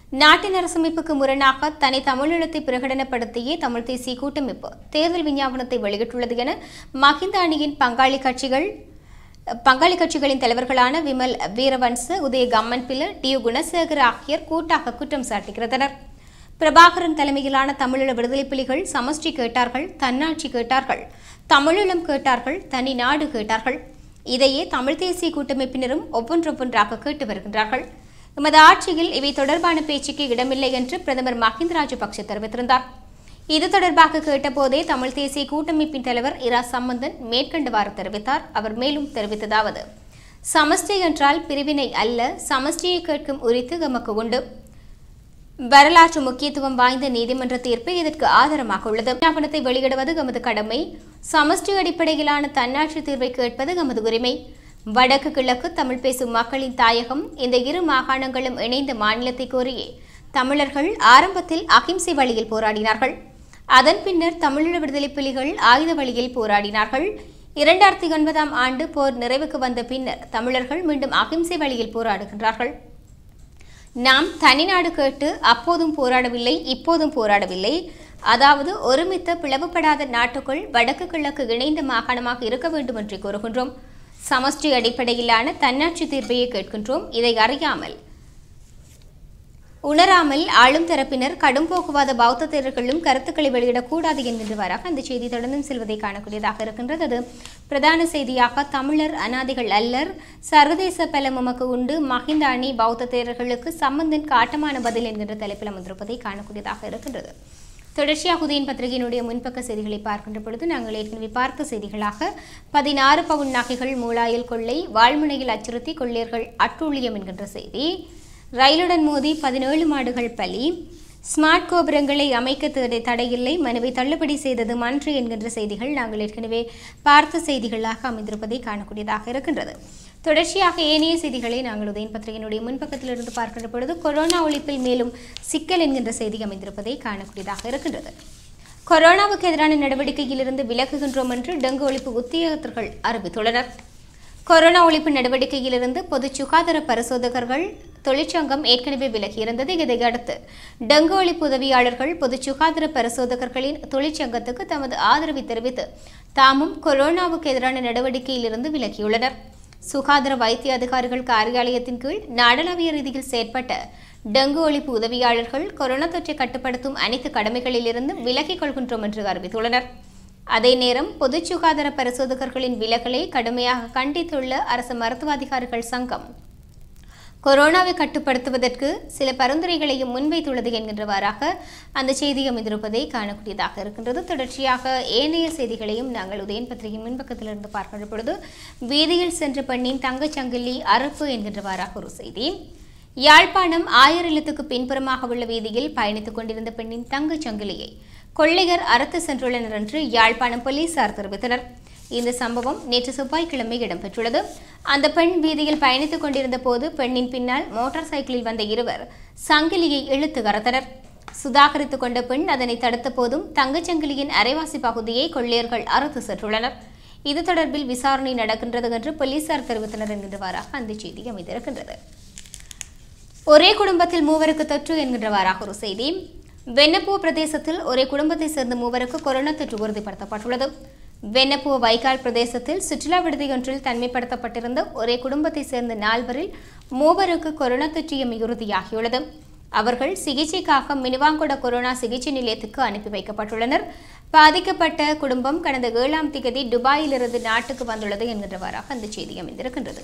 நாட்டின் அரசமைப்புக்கு முரணாக தனி தமிழீழத்தை பிரகடனப்படுத்தியே தமிழ் தேசிய கூட்டமைப்பு தேர்தல் விஞ்ஞாபனத்தை வெளியிட்டுள்ளது என மஹிந்த அணியின் பங்காளி கட்சிகள் பங்காளி கட்சிகளின் தலைவர்களான விமல் வீரவன்ச உதய கம்மன் பில டி யு குணசேகர் ஆகியோர் கூட்டாக குற்றம் சாட்டுகிறனர் பிரபாகரன் தலைமையிலான தமிழீழ விடுதலை புலிகள் சமஷ்டி கேட்டார்கள் தன்னாட்சி கேட்டார்கள் தமிழீழம் கேட்டார்கள் தனி நாடு கேட்டார்கள் இதையே தமிழ் தேசிய கூட்டமைப்பினரும் ஒவ்வொன்றொவ்வொன்றாக கேட்டு வருகின்றார்கள் எமது ஆட்சியில் இவை தொடர்பான பேச்சுக்கு இடமில்லை என்று பிரதமர் மஹிந்த ராஜபக்ஷ தெரிவித்திருந்தார் இது தொடர்பாக கேட்டபோதே தமிழ் தேசிய கூட்டமைப்பின் தலைவர் இரா சம்பந்தன் மேற்கண்டவாறு தெரிவித்தார் அவர் மேலும் தெரிவித்ததாவது சமஷ்டி என்றால் பிரிவினை அல்ல சமஷ்டியை கேட்கும் உரித்து எமக்கு உண்டு வரலாற்று முக்கியத்துவம் வாய்ந்த நீதிமன்ற தீர்ப்பு இதற்கு ஆதாரமாக உள்ளது விஞ்ஞாபனத்தை வெளியிடுவது எமது கடமை சமஷ்டி அடிப்படையிலான தன்னாட்சி தீர்வை கேட்பது எமது உரிமை வடக்கு கிழக்கு தமிழ் பேசும் மக்களின் தாயகம் இந்த இரு மாகாணங்களும் இணைந்த மாநிலத்தை கோரியே தமிழர்கள் ஆரம்பத்தில் அகிம்சை வழியில் போராடினார்கள் அதன் பின்னர் தமிழீழ விடுதலை புலிகள் ஆயுத வழியில் போராடினார்கள் இரண்டாயிரத்தி ஒன்பதாம் ஆண்டு போர் நிறைவுக்கு வந்த பின்னர் தமிழர்கள் மீண்டும் அகிம்சை வழியில் போராடுகின்றார்கள் நாம் தனிநாடு கேட்டு அப்போதும் போராடவில்லை இப்போதும் போராடவில்லை அதாவது ஒருமித்த பிளவுபடாத நாட்டுக்குள் வடக்கு கிழக்கு இணைந்த மாகாணமாக இருக்க வேண்டும் என்று கூறுகின்றோம் சமஷ்டி அடிப்படையிலான தன்னாட்சி தீர்வையை கேட்கின்றோம் இதை அறியாமல் உணராமல் ஆளும் தரப்பினர் கடும் போக்குவாத பௌத்த தேரர்களும் கருத்துக்களை வெளியிடக்கூடாது என்கின்றவாறாக அந்த செய்தி தொடர்ந்தும் செல்வதை காணக்கூடியதாக இருக்கின்றது அது பிரதான செய்தியாக தமிழர் அனாதிகள் அல்லர் சர்வதேச பலம் உமக்கு உண்டு மஹிந்த அணி பௌத்த தேரர்களுக்கு சம்பந்தன் காட்டமான பதில் என்கின்ற தலைப்பில் அமர்ந்திருப்பதை காணக்கூடியதாக இருக்கின்றது தொடர்ச்சியாக உதயன் பத்திரிகையினுடைய முன்பக்க செய்திகளை பார்க்கின்ற பொழுது நாங்கள் ஏற்கனவே பார்த்த செய்திகளாக பதினாறு பவுன் நகைகள் மூலாயில் கொள்ளை வாழ்முனையில் அச்சுறுத்தி கொள்ளையர்கள் அட்டுழியம் என்கின்ற செய்தி ரயிலுடன் மோதி பதினேழு மாடுகள் பலி ஸ்மார்ட் கோபுரங்களை அமைக்க தடை தடையில்லை மனுவை தள்ளுபடி செய்தது மன்று என்கின்ற செய்திகள் நாங்கள் ஏற்கனவே பார்த்த செய்திகளாக அமைந்திருப்பதை காணக்கூடியதாக இருக்கின்றது தொடர்ச்சியாக ஏனைய செய்திகளை நாங்கள் உதயன் பத்திரிகையினுடைய முன்பக்கத்திலிருந்து பார்க்கின்ற பொழுது கொரோனா ஒழிப்பில் மேலும் சிக்கல் என்கின்ற செய்தி அமைந்திருப்பதை காணக்கூடியதாக இருக்கின்றது கொரோனாவுக்கு எதிரான நடவடிக்கையிலிருந்து விலகுகின்றோம் என்று டெங்கு ஒழிப்பு உத்தியோகத்தர்கள் அறிவித்துள்ளனர் கொரோனா ஒழிப்பு நடவடிக்கையிலிருந்து பொது சுகாதார பரிசோதகர்கள் தொழிற்சங்கம் ஏற்கனவே விலகியிருந்தது இதையடுத்து டெங்கு ஒழிப்பு உதவியாளர்கள் பொது சுகாதார பரிசோதகர்களின் தொழிற்சங்கத்துக்கு தமது ஆதரவை தெரிவித்து தாமும் கொரோனாவுக்கு எதிரான நடவடிக்கையிலிருந்து விலகியுள்ளனர் சுகாதார வைத்திய அதிகாரிகள் காரியாலயத்தின் கீழ் நாடளாவிய ரீதியில் செயற்பட்ட டெங்கு ஒழிப்பு உதவியாளர்கள் கொரோனா தொற்றை கட்டுப்படுத்தும் அனைத்து கடமைகளிலிருந்து விலகிக் கொள்கின்றோம் என்று அறிவித்துள்ளனர் அதே நேரம் பொது சுகாதார பரிசோதகர்களின் விலகலை கடுமையாக கண்டித்துள்ள அரசு மருத்துவ அதிகாரிகள் சங்கம் கொரோனாவை கட்டுப்படுத்துவதற்கு சில பரிந்துரைகளையும் முன்வைத்துள்ளது என்கின்றவாறாக அந்த செய்தி அமைந்திருப்பதை காணக்கூடியதாக இருக்கின்றது தொடர்ச்சியாக ஏனைய செய்திகளையும் நாங்கள் உதயன் பத்திரிகையின் முன்பக்கத்திலிருந்து பார்க்கின்ற பொழுது வீதியில் சென்ற பெண்ணின் தங்கச்சங்கிலி அறுப்பு என்கின்றவாறாக ஒரு செய்தி யாழ்ப்பாணம் ஆயர் இல்லத்துக்கு பின்புறமாக உள்ள வீதியில் பயணித்துக் கொண்டிருந்த பெண்ணின் தங்கச் சங்கிலியை கொள்ளையர் அறுத்து சென்றுள்ளனர் என்று யாழ்ப்பாணம் போலீசார் தெரிவித்தனர் இந்த சம்பவம் நேற்று செவ்வாய்க்கிழமை இடம்பெற்றுள்ளது அந்த பெண் வீதியில் பயணித்துக் கொண்டிருந்த போது பெண்ணின் பின்னால் மோட்டார் சைக்கிளில் வந்த இருவர் சங்கிலியை இழுத்து கறத்தனர் சுதாகரித்துக் கொண்ட பெண் அதனை தடுத்த போதும் தங்கச்சங்கிலியின் அரைவாசி பகுதியை கொள்ளையர்கள் அறுத்து சென்றுள்ளனர் இது தொடர்பில் விசாரணை நடக்கின்றது என்று போலீசார் தெரிவித்தனர் என்கின்றவாறாக அந்த செய்தி அமைந்திருக்கின்றது ஒரே குடும்பத்தில் மூவருக்கு தொற்று என்கின்றவாறாக ஒரு செய்தி வெண்ணப்புவ பிரதேசத்தில் ஒரே குடும்பத்தை சேர்ந்த மூவருக்கு கொரோனா தொற்று உறுதிப்படுத்தப்பட்டுள்ளது வெண்ணப்புவ வைக்கால் பிரதேசத்தில் சுற்றுலா விடுதியொன்றில் தனிமைப்படுத்தப்பட்டிருந்த ஒரே குடும்பத்தை சேர்ந்த நால்வரில் மூவருக்கு கொரோனா தொற்றியமை உறுதியாகியுள்ளது அவர்கள் சிகிச்சைக்காக மினுவாங்குட கொரோனா சிகிச்சை நிலையத்துக்கு அனுப்பி வைக்கப்பட்டுள்ளனர் பாதிக்கப்பட்ட குடும்பம் கடந்த ஏழாம் திகதி துபாயிலிருந்து நாட்டுக்கு வந்துள்ளது என்கின்றவாறாக அந்த செய்தி அமைந்திருக்கின்றது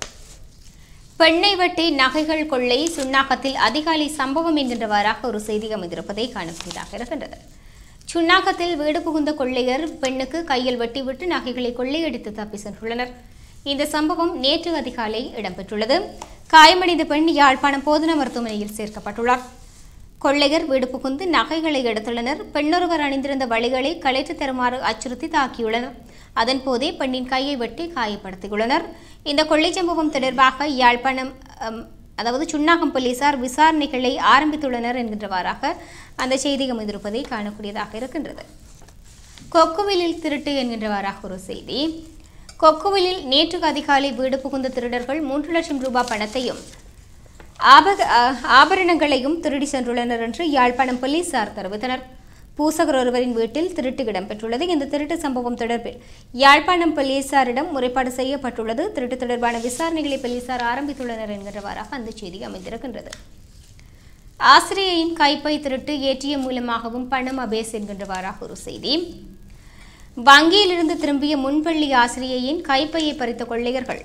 பெண்ணை வெட்டி நகைகள் கொள்ளை சுன்னாகத்தில் அதிகாலை சம்பவம் என்கின்றவாறாக ஒரு செய்தி அமைந்திருப்பதை காணக்கூடியதாக இருக்கின்றது சுன்னாகத்தில் வீடு புகுந்த கொள்ளையர் பெண்ணுக்கு கையில் வெட்டிவிட்டு நகைகளை கொள்ளையடித்து தப்பி சென்றுள்ளனர் இந்த சம்பவம் நேற்று அதிகாலை இடம்பெற்றுள்ளது காயமடைந்த பெண் யாழ்ப்பாணம் போதனா மருத்துவமனையில் சேர்க்கப்பட்டுள்ளார் கொள்ளையர் வீடு புகுந்து நகைகளை எடுத்துள்ளனர் பெண்ணொருவர் அணிந்திருந்த வழிகளை களைத்து தருமாறு அச்சுறுத்தி தாக்கியுள்ளனர் அதன் போதே பெண்ணின் கையை வெட்டி காயப்படுத்தியுள்ளனர் இந்த கொள்ளை சம்பவம் தொடர்பாக யாழ்ப்பாணம் அம், அதாவது சுன்னாகம் போலீசார் விசாரணைகளை ஆரம்பித்துள்ளனர் என்கின்றவாறாக அந்த செய்தி அமைந்திருப்பதை காணக்கூடியதாக இருக்கின்றது கொக்குவிலில் திருட்டு என்கின்றவாறாக ஒரு செய்தி கொக்குவிலில் நேற்று அதிகாலை வீடு புகுந்த திருடர்கள் மூன்று லட்சம் ரூபாய் பணத்தையும் ஆபக- ஆ- ஆபரணங்களையும் திருடி சென்றுள்ளனர் என்று யாழ்ப்பாணம் போலீசார் தெரிவித்தனர் பூசகர் ஒருவரின் வீட்டில் திருட்டு இடம்பெற்றுள்ளது இந்த திருட்டு சம்பவம் தொடர்பில் யாழ்ப்பாணம் போலீசாரிடம் முறைப்பாடு செய்யப்பட்டுள்ளது திருட்டு தொடர்பான விசாரணைகளை போலீசார் ஆரம்பித்துள்ளனர் என்கிறவாறாக அந்த செய்தி அமைந்திருக்கின்றது ஆசிரியையின் கைப்பை திருட்டு ஏடிஎம் மூலமாகவும் பணம் அபேஸ் என்கின்றவாறாக ஒரு செய்தி வங்கியிலிருந்து திரும்பிய முன்பள்ளி ஆசிரியையின் கைப்பையை பறித்த கொள்ளையர்கள்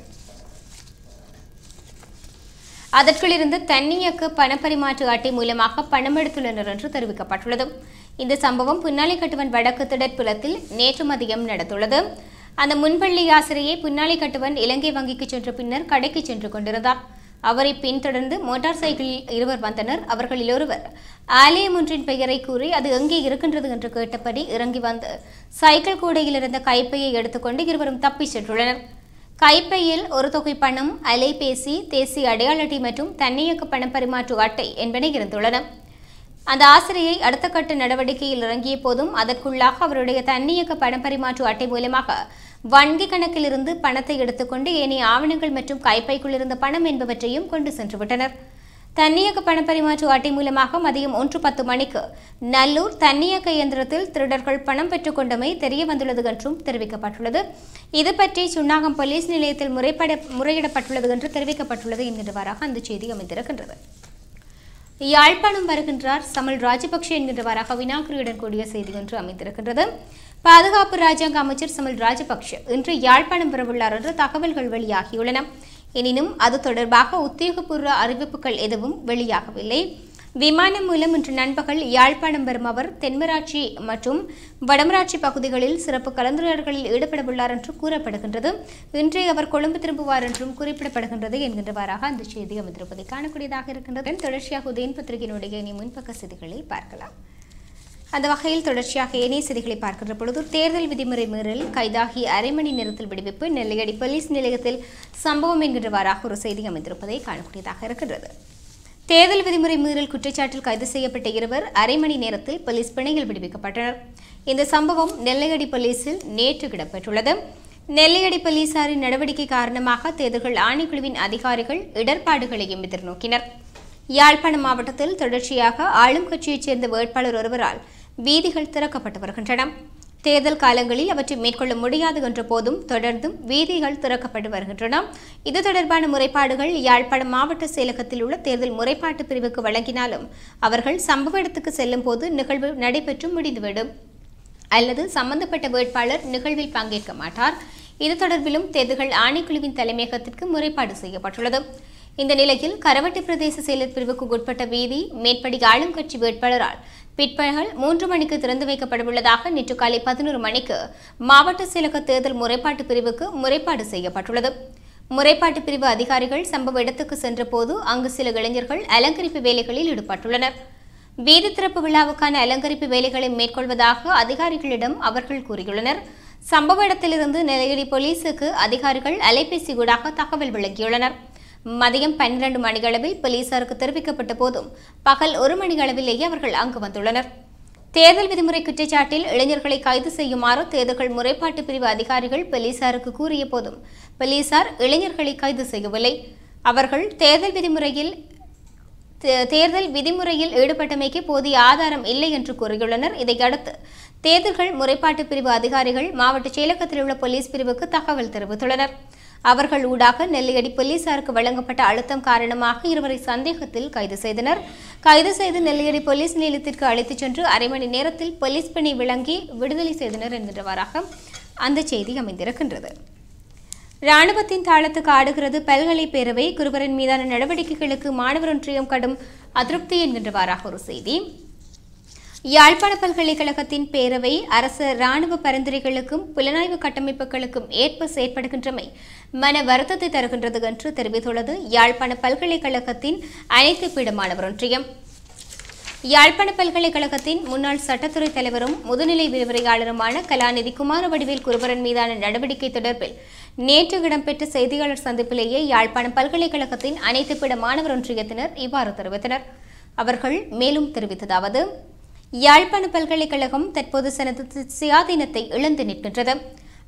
அதற்குள் இருந்து தன்னியக்க பணப்பரிமாற்று அட்டை மூலமாக பணம் எடுத்துள்ளனர் என்று தெரிவிக்கப்பட்டுள்ளது இந்த சம்பவம் புன்னாலை கட்டுவன் வடக்கு திடற்புலத்தில் நேற்று மதியம் நடந்துள்ளது அந்த முன்பள்ளி ஆசிரியை புன்னாலை கட்டுவன் இலங்கை வங்கிக்கு சென்ற பின்னர் கடைக்கு சென்று கொண்டிருந்தார் அவரை பின்தொடர்ந்து மோட்டார் சைக்கிளில் இருவர் வந்தனர் அவர்களில் ஒருவர் ஆலயம் ஒன்றின் பெயரை கூறி அது எங்கே இருக்கின்றது என்று கேட்டபடி இறங்கி வந்து சைக்கிள் கூடையில் இருந்த கைப்பையை எடுத்துக்கொண்டு இருவரும் தப்பிச் சென்றுள்ளனர் கைப்பையில் ஒரு தொகை பணம் அலைபேசி தேசிய அடையாள அட்டை மற்றும் தன்னியக்க பணம் பரிமாற்று அட்டை என்பன இருந்துள்ளன அந்த ஆசிரியை அடுத்த கட்ட நடவடிக்கையில் இறங்கிய போதும் அதற்குள்ளாக அவருடைய தன்னியக்க பணம் பரிமாற்று அட்டை மூலமாக வங்கி கணக்கில் இருந்து பணத்தை எடுத்துக்கொண்டு ஏனைய ஆவணங்கள் மற்றும் கைப்பைக்குள் இருந்த பணம் என்பவற்றையும் கொண்டு சென்று விட்டனர் தன்னியக்க பணப்பரிமாற்று அட்டை மூலமாக மதியம் ஒன்று பத்து மணிக்கு நல்லூர் தன்னியக்க இயந்திரத்தில் திருடர்கள் பணம் பெற்றுக்கொண்டமை தெரிய வந்துள்ளது என்றும் தெரிவிக்கப்பட்டுள்ளது இது பற்றி சுன்னாகம் போலீஸ் நிலையத்தில் முறைப்பட முறையிடப்பட்டுள்ளது என்று தெரிவிக்கப்பட்டுள்ளது என்கின்றவாறாக அந்த செய்தி அமைந்திருக்கின்றது யாழ்ப்பாணம் வருகின்றார் சமல் ராஜபக்ஷ என்கின்றவாறாக வினாக்குறியுடன் கூடிய செய்தி ஒன்று அமைந்திருக்கின்றது பாதுகாப்பு ராஜாங்க அமைச்சர் சமல் ராஜபக்ஷ இன்று யாழ்ப்பாணம் வரவுள்ளார் என்று தகவல்கள் வெளியாகியுள்ளன எனினும் அது தொடர்பாக உத்தியோகபூர்வ அறிவிப்புகள் எதுவும் வெளியாகவில்லை விமானம் மூலம் இன்று நண்பகல் யாழ்ப்பாணம் வரும் அவர் தென்மராட்சி மற்றும் வடமராட்சி பகுதிகளில் சிறப்பு கலந்துரையாடல்களில் ஈடுபடவுள்ளார் என்று கூறப்படுகின்றது இன்றே அவர் கொழும்பு திரும்புவார் என்றும் குறிப்பிடப்படுகின்றது என்கின்றவாறாக அந்த செய்தி அமைந்திருப்பதை காணக்கூடியதாக இருக்கின்றது தொடர்ச்சியாக உதயன் பத்திரிகையினுடைய இனி முன்பக்க செய்திகளை பார்க்கலாம் அந்த வகையில் தொடர்ச்சியாக ஏனைய செய்திகளை பார்க்கின்ற பொழுது தேர்தல் விதிமுறை மீறல் கைதாகி அரை மணி நேரத்தில் விடுவிப்பு நெல்லையடி போலீஸ் நிலையத்தில் சம்பவம் என்கின்றவாறாக ஒரு செய்தி அமைந்திருப்பதை காணக்கூடியதாக இருக்கின்றது தேர்தல் விதிமுறை மீறல் குற்றச்சாட்டில் கைது செய்யப்பட்ட இருவர் அரை மணி நேரத்தில் போலீஸ் பிணையில் விடுவிக்கப்பட்டனர் இந்த சம்பவம் நெல்லையடி போலீசில் நேற்று இடம்பெற்றுள்ளது நெல்லையடி போலீசாரின் நடவடிக்கை காரணமாக தேர்தல்கள் ஆணைக்குழுவின் அதிகாரிகள் இடர்பாடுகளையும் எதிர்நோக்கினர் யாழ்ப்பாணம் மாவட்டத்தில் தொடர்ச்சியாக ஆளும் கட்சியைச் சேர்ந்த வேட்பாளர் ஒருவரால் வீதிகள் திறக்கப்பட்டு வருகின்றன தேர்தல் காலங்களில் அவற்றை மேற்கொள்ள முடியாது என்ற போதும் தொடர்ந்தும் வீதிகள் திறக்கப்பட்டு வருகின்றன இது தொடர்பான முறைப்பாடுகள் யாழ்ப்பாணம் மாவட்ட செயலகத்தில் உள்ள தேர்தல் முறைப்பாட்டு பிரிவுக்கு வழங்கினாலும் அவர்கள் சம்பவ இடத்துக்கு செல்லும் போது நிகழ்வு நடைபெற்று முடிந்துவிடும் அல்லது சம்பந்தப்பட்ட வேட்பாளர் நிகழ்வில் பங்கேற்க மாட்டார் இது தொடர்பிலும் தேர்தல்கள் ஆணைக்குழுவின் தலைமையகத்திற்கு முறைப்பாடு செய்யப்பட்டுள்ளது இந்த நிலையில் கரவட்டி பிரதேச செயலர் பிரிவுக்கு உட்பட்ட வீதி மேற்படி ஆளும் கட்சி வேட்பாளரால் பிற்பகல் மூன்று மணிக்கு திறந்து வைக்கப்படவுள்ளதாக நேற்று காலை பதினோரு மணிக்கு மாவட்ட செயலக தேர்தல் முறைப்பாட்டு பிரிவுக்கு முறைப்பாடு செய்யப்பட்டுள்ளது முறைப்பாட்டு பிரிவு அதிகாரிகள் சம்பவ இடத்துக்கு சென்றபோது அங்கு சில இளைஞர்கள் அலங்கரிப்பு வேலைகளில் ஈடுபட்டுள்ளனர் வீதி திறப்பு விழாவுக்கான அலங்கரிப்பு வேலைகளை மேற்கொள்வதாக அதிகாரிகளிடம் அவர்கள் கூறியுள்ளனர் சம்பவ இடத்திலிருந்து நிலையடி போலீசுக்கு அதிகாரிகள் அலைபேசி ஊடாக தகவல் வழங்கியுள்ளனர் மதியம் பன்னிரண்டு மணியளவில் போலீசாருக்கு தெரிவிக்கப்பட்ட போதும் பகல் ஒரு மணியளவிலேயே அவர்கள் அங்கு வந்துள்ளனர் தேர்தல் விதிமுறை குற்றச்சாட்டில் இளைஞர்களை கைது செய்யுமாறு தேர்தல்கள் முறைப்பாட்டு பிரிவு அதிகாரிகள் போலீசாருக்கு கூறிய போதும் போலீசார் இளைஞர்களை கைது செய்யவில்லை அவர்கள் தேர்தல் விதிமுறையில் தே- தேர்தல் விதிமுறையில் ஈடுபட்டமைக்கு போதிய ஆதாரம் இல்லை என்று கூறியுள்ளனர் இதையடுத்து தேர்தல்கள் முறைப்பாட்டு பிரிவு அதிகாரிகள் மாவட்ட செயலகத்தில் உள்ள போலீஸ் பிரிவுக்கு தகவல் தெரிவித்துள்ளனர் அவர்கள் ஊடாக நெல்லையடி போலீசாருக்கு வழங்கப்பட்ட அழுத்தம் காரணமாக இருவரை சந்தேகத்தில் கைது செய்தனர் கைது செய்து நெல்லையடி போலீஸ் நிலையத்திற்கு அழைத்துச் சென்று அரை மணி நேரத்தில் போலீஸ் பணி விளங்கி விடுதலை செய்தனர் என்கின்றவாறாக அந்த செய்தி அமைந்திருக்கின்றது ராணுவத்தின் தாளத்துக்கு ஆடுகிறது பல்கலை பேரவை குருவரின் மீதான நடவடிக்கைகளுக்கு மாணவர் ஒன்றியம் கடும் அதிருப்தி என்கின்றவாறாக ஒரு செய்தி யாழ்ப்பாண பல்கலைக்கழகத்தின் பேரவை அரசு ராணுவ பரிந்துரைகளுக்கும் புலனாய்வு கட்டமைப்புகளுக்கும் ஏற்ப செயற்படுகின்றமை மன வருத்தத்தை தருகின்றது என்று தெரிவித்துள்ளது யாழ்ப்பாண பல்கலைக்கழகத்தின் அனைத்து பீட மாணவர் ஒன்றியம் யாழ்ப்பாண பல்கலைக்கழகத்தின் முன்னாள் சட்டத்துறை தலைவரும் முதுநிலை விரிவுரையாளருமான கலாநிதி குமாரவடிவேல் குருபரன் மீதான நடவடிக்கை தொடர்பில் நேற்று இடம்பெற்ற செய்தியாளர் சந்திப்பிலேயே யாழ்ப்பாணம் பல்கலைக்கழகத்தின் அனைத்து பிட மாணவர் ஒன்றியத்தினர் இவ்வாறு தெரிவித்தனர் அவர்கள் மேலும் தெரிவித்ததாவது யாழ்ப்பாண பல்கலைக்கழகம் தற்போது தனது சுயாதீனத்தை இழந்து நிற்கின்றது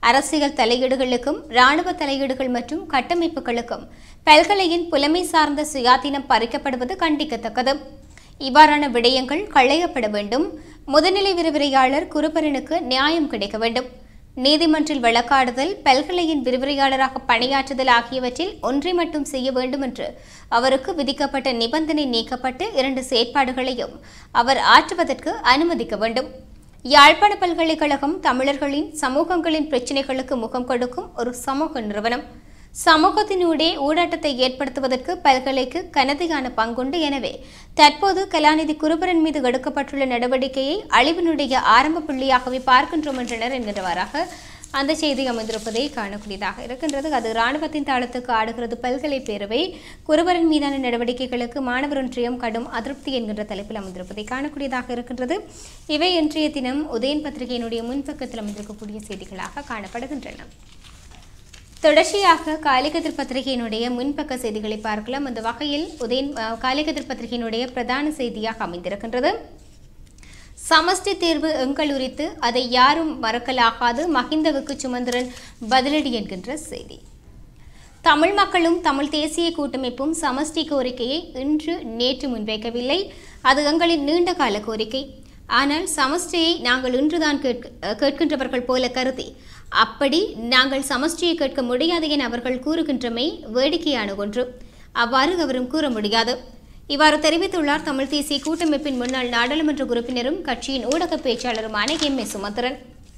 அரசியல் தலையீடுகளுக்கும் இராணுவ தலையீடுகள் மற்றும் கட்டமைப்புகளுக்கும் பல்கலையின் புலமை சார்ந்த சுயாதீனம் பறிக்கப்படுவது கண்டிக்கத்தக்கது இவ்வாறான விடயங்கள் களையப்பட வேண்டும் முதுநிலை விரிவுரையாளர் குருபரனுக்கு நியாயம் கிடைக்க வேண்டும் நீதிமன்றில் வழக்காடுதல் பல்கலையின் விரிவுரையாளராக பணியாற்றுதல் ஆகியவற்றில் ஒன்றை மட்டும் செய்ய வேண்டும் என்று அவருக்கு விதிக்கப்பட்ட நிபந்தனை நீக்கப்பட்டு இரண்டு செயற்பாடுகளையும் அவர் ஆற்றுவதற்கு அனுமதிக்க வேண்டும் யாழ்ப்பாண பல்கலைக்கழகம் தமிழர்களின் சமூகங்களின் பிரச்சினைகளுக்கு முகம் கொடுக்கும் ஒரு சமூக நிறுவனம் சமூகத்தினூடே ஊடாட்டத்தை ஏற்படுத்துவதற்கு பல்கலைக்கு கனதியான பங்குண்டு எனவே தற்போது கலாநிதி குருபரன் மீது எடுக்கப்பட்டுள்ள நடவடிக்கையை அழிவினுடைய ஆரம்ப புள்ளியாகவே பார்க்கின்றோம் என்றனர் என்கிறவாறாக அந்த செய்தி அமைந்திருப்பதை காணக்கூடியதாக இருக்கின்றது அது இராணுவத்தின் தாளத்துக்கு ஆடுகிறது பல்கலை பேரவை குருபரன் மீதான நடவடிக்கைகளுக்கு மாணவர் ஒன்றியம் கடும் அதிருப்தி என்கின்ற தலைப்பில் அமைந்திருப்பதை காணக்கூடியதாக இருக்கின்றது இவை இன்றைய தினம் உதயன் பத்திரிகையினுடைய முன்பக்கத்தில் அமைந்திருக்கக்கூடிய செய்திகளாக காணப்படுகின்றன தொடர்ச்சியாக காலிகதிர் பத்திரிகையினுடைய முன்பக்க செய்திகளை பார்க்கலாம் அந்த வகையில் உதயன் அஹ், காலிகதிர் பத்திரிகையினுடைய பிரதான செய்தியாக அமைந்திருக்கின்றது சமஷ்டி தேர்வு எங்கள் உரித்து அதை யாரும் மறக்கலாகாது மஹிந்தவுக்கு சுமந்திரன் பதிலடி என்கின்ற செய்தி தமிழ் மக்களும் தமிழ் தேசிய கூட்டமைப்பும் சமஷ்டி கோரிக்கையை இன்று நேற்று முன்வைக்கவில்லை அது எங்களின் நீண்ட கால கோரிக்கை ஆனால் சமஷ்டியை நாங்கள் இன்றுதான் கேட்க கேட்கின்றவர்கள் போல கருதி அப்படி நாங்கள் சமஷ்டியை கேட்க முடியாது என அவர்கள் கூறுகின்றமை வேடிக்கையான ஒன்று அவ்வாறு அவரும் கூற முடியாது இவ்வாறு தெரிவித்துள்ளார் தமிழ் தேசிய கூட்டமைப்பின் முன்னாள் நாடாளுமன்ற உறுப்பினரும் கட்சியின் ஊடக பேச்சாளருமான எம் ஏ சுமந்திரன்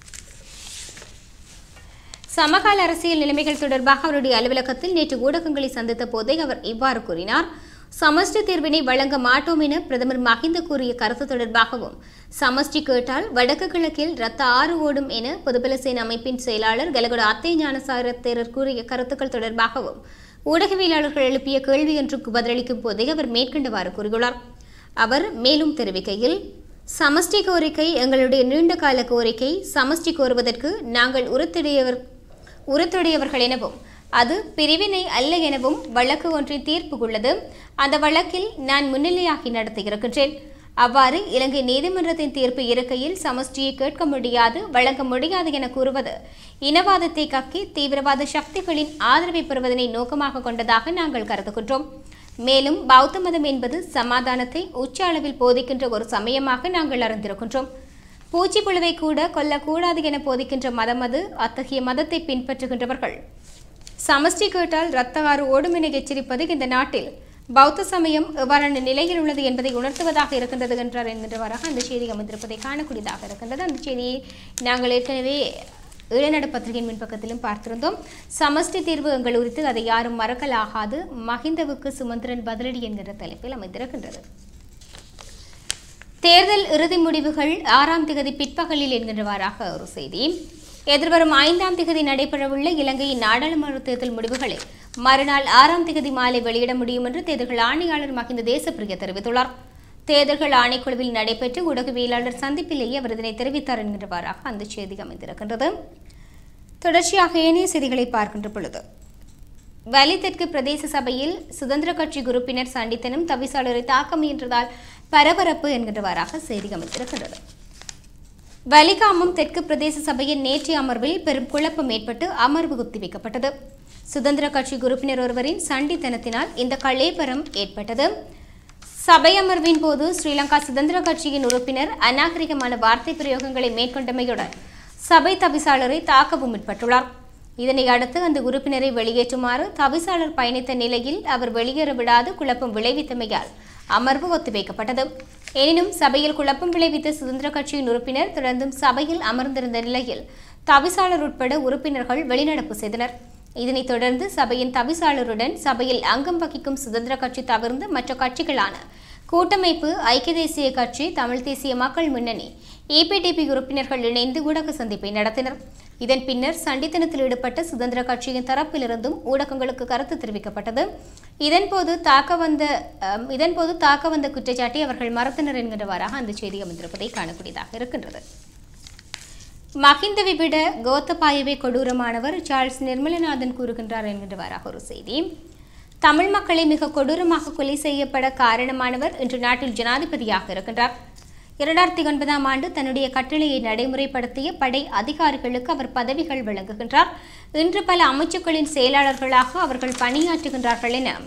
சமகால அரசியல் நிலைமைகள் தொடர்பாக அவருடைய அலுவலகத்தில் நேற்று ஊடகங்களை சந்தித்த போதே அவர் இவ்வாறு கூறினார் சமஷ்டி தேர்வினை வழங்க மாட்டோம் என பிரதமர் மஹிந்த கூறிய கருத்து தொடர்பாகவும் சமஷ்டி கேட்டால் வடக்கு கிழக்கில் ரத்த ஆறு ஓடும் என பொதுபல சேன அமைப்பின் செயலாளர் கலகொட அத்தை ஞானசார தேரர் கூறிய கருத்துக்கள் தொடர்பாகவும் ஊடகவியலாளர்கள் எழுப்பிய கேள்வி ஒன்றுக்கு பதிலளிக்கும் போதே அவர் மேற்கண்டவாறு கூறியுள்ளார் அவர் மேலும் தெரிவிக்கையில் சமஷ்டி கோரிக்கை எங்களுடைய நீண்ட கால கோரிக்கை சமஷ்டி கோருவதற்கு நாங்கள் உறுத்துடையவர் உறுத்துடையவர்கள் எனவும் அது பிரிவினை அல்ல எனவும் வழக்கு ஒன்றின் தீர்ப்பு உள்ளது அந்த வழக்கில் நான் முன்னிலையாகி நடத்தியிருக்கின்றேன் அவ்வாறு இலங்கை நீதிமன்றத்தின் தீர்ப்பு இருக்கையில் சமஷ்டியை கேட்க முடியாது வழங்க முடியாது என கூறுவது இனவாதத்தை கக்கி தீவிரவாத சக்திகளின் ஆதரவை பெறுவதனை நோக்கமாக கொண்டதாக நாங்கள் கருதுகின்றோம் மேலும் பௌத்த மதம் என்பது சமாதானத்தை உச்ச அளவில் போதிக்கின்ற ஒரு சமயமாக நாங்கள் அறிந்திருக்கின்றோம் பூச்சிப்புழுவை கூட கொல்லக்கூடாது என போதிக்கின்ற மதம் அது அத்தகைய மதத்தை பின்பற்றுகின்றவர்கள் சமஷ்டி கேட்டால் இரத்த ஆறு ஓடும் என எச்சரிப்பது இந்த நாட்டில் பௌத்த சமயம் எவ்வாறான நிலையில் உள்ளது என்பதை உணர்த்துவதாக இருக்கின்றது என்றார் என்கின்றவராக அந்த செய்தி அமைந்திருப்பதை காணக்கூடியதாக இருக்கின்றது அந்த செய்தியை நாங்கள் ஏற்கனவே ஈழநாடு பத்திரிகையின் முன்பக்கத்திலும் பார்த்திருந்தோம் சமஷ்டி தீர்வு எங்கள் உரித்து அதை யாரும் மறக்கலாகாது மஹிந்தவுக்கு சுமந்திரன் பதிலடி என்கிற தலைப்பில் அமைந்திருக்கின்றது தேர்தல் இறுதி முடிவுகள் ஆறாம் திகதி பிற்பகலில் என்கின்றவாறாக ஒரு செய்தி எதிர்வரும் ஐந்தாம் திகதி நடைபெறவுள்ள இலங்கையின் நாடாளுமன்ற தேர்தல் முடிவுகளை மறுநாள் ஆறாம் திகதி மாலை வெளியிட முடியும் என்று தேர்தல்கள் ஆணையாளர் மகிந்த தேசப்பிரிய தெரிவித்துள்ளார் தேர்தல்கள் ஆணைக்குழுவில் நடைபெற்ற ஊடகவியலாளர் சந்திப்பிலேயே அவர் இதனை தெரிவித்தார் என்கின்றவாறாக அந்த செய்தி அமைந்திருக்கின்றது தொடர்ச்சியாக ஏனைய செய்திகளை பார்க்கின்ற பொழுது வலி தெற்கு பிரதேச சபையில் சுதந்திர கட்சி உறுப்பினர் சண்டித்தனும் தவிசாளரை தாக்க முயன்றதால் பரபரப்பு என்கின்றவாறாக செய்தி அமைத்திருக்கின்றது வலிகாமம் தெற்கு பிரதேச சபையின் நேற்றைய அமர்வில் பெரும் குழப்பம் ஏற்பட்டு அமர்வு ஒத்திவைக்கப்பட்டது சுதந்திர கட்சி உறுப்பினர் ஒருவரின் சண்டித்தனத்தினால் இந்த கள்ளேபரம் ஏற்பட்டது சபை அமர்வின் போது ஸ்ரீலங்கா சுதந்திர கட்சியின் உறுப்பினர் அநாகரிகமான வார்த்தை பிரயோகங்களை மேற்கொண்டமையுடன் சபை தவிசாளரை தாக்கவும் முற்பட்டுள்ளார் இதனை அடுத்து அந்த உறுப்பினரை வெளியேற்றுமாறு தவிசாளர் பயணித்த நிலையில் அவர் வெளியேற விடாது குழப்பம் விளைவித்தமையால் அமர்வு ஒத்திவைக்கப்பட்டது எனினும் சபையில் குழப்பம் விளைவித்த சுதந்திர கட்சியின் உறுப்பினர் தொடர்ந்தும் சபையில் அமர்ந்திருந்த நிலையில் தவிசாளர் உட்பட உறுப்பினர்கள் வெளிநடப்பு செய்தனர் இதனைத் தொடர்ந்து சபையின் தவிசாளருடன் சபையில் அங்கம் வகிக்கும் சுதந்திர கட்சி தவிர்த்து மற்ற கட்சிகளான கூட்டமைப்பு ஐக்கிய தேசிய கட்சி தமிழ் தேசிய மக்கள் முன்னணி இபிடிபி உறுப்பினர்கள் இணைந்து ஊடக சந்திப்பை நடத்தினர் இதன் பின்னர் சண்டித்தனத்தில் ஈடுபட்ட சுதந்திர கட்சியின் தரப்பிலிருந்தும் ஊடகங்களுக்கு கருத்து தெரிவிக்கப்பட்டது இதன்போது தாக்க வந்த அம், இதன்போது தாக்க வந்த குற்றச்சாட்டை அவர்கள் மறுத்தனர் என்கின்றவாறாக அந்த செய்தி அமைந்திருப்பதை காணக்கூடியதாக இருக்கின்றது மஹிந்தவை விட கோத்தபாயவே கொடூரமானவர் சார்ல்ஸ் நிர்மலநாதன் கூறுகின்றார் என்கின்றவாறாக ஒரு செய்தி தமிழ் மக்களை மிக கொடூரமாக கொலை செய்யப்பட காரணமானவர் இன்று நாட்டில் ஜனாதிபதியாக இருக்கின்றார் இரண்டாயிரத்தி ஒன்பதாம் ஆண்டு தன்னுடைய கட்டளையை நடைமுறைப்படுத்திய படை அதிகாரிகளுக்கு அவர் பதவிகள் வழங்குகின்றார் இன்று பல அமைச்சுக்களின் செயலாளர்களாக அவர்கள் பணியாற்றுகின்றார்கள் என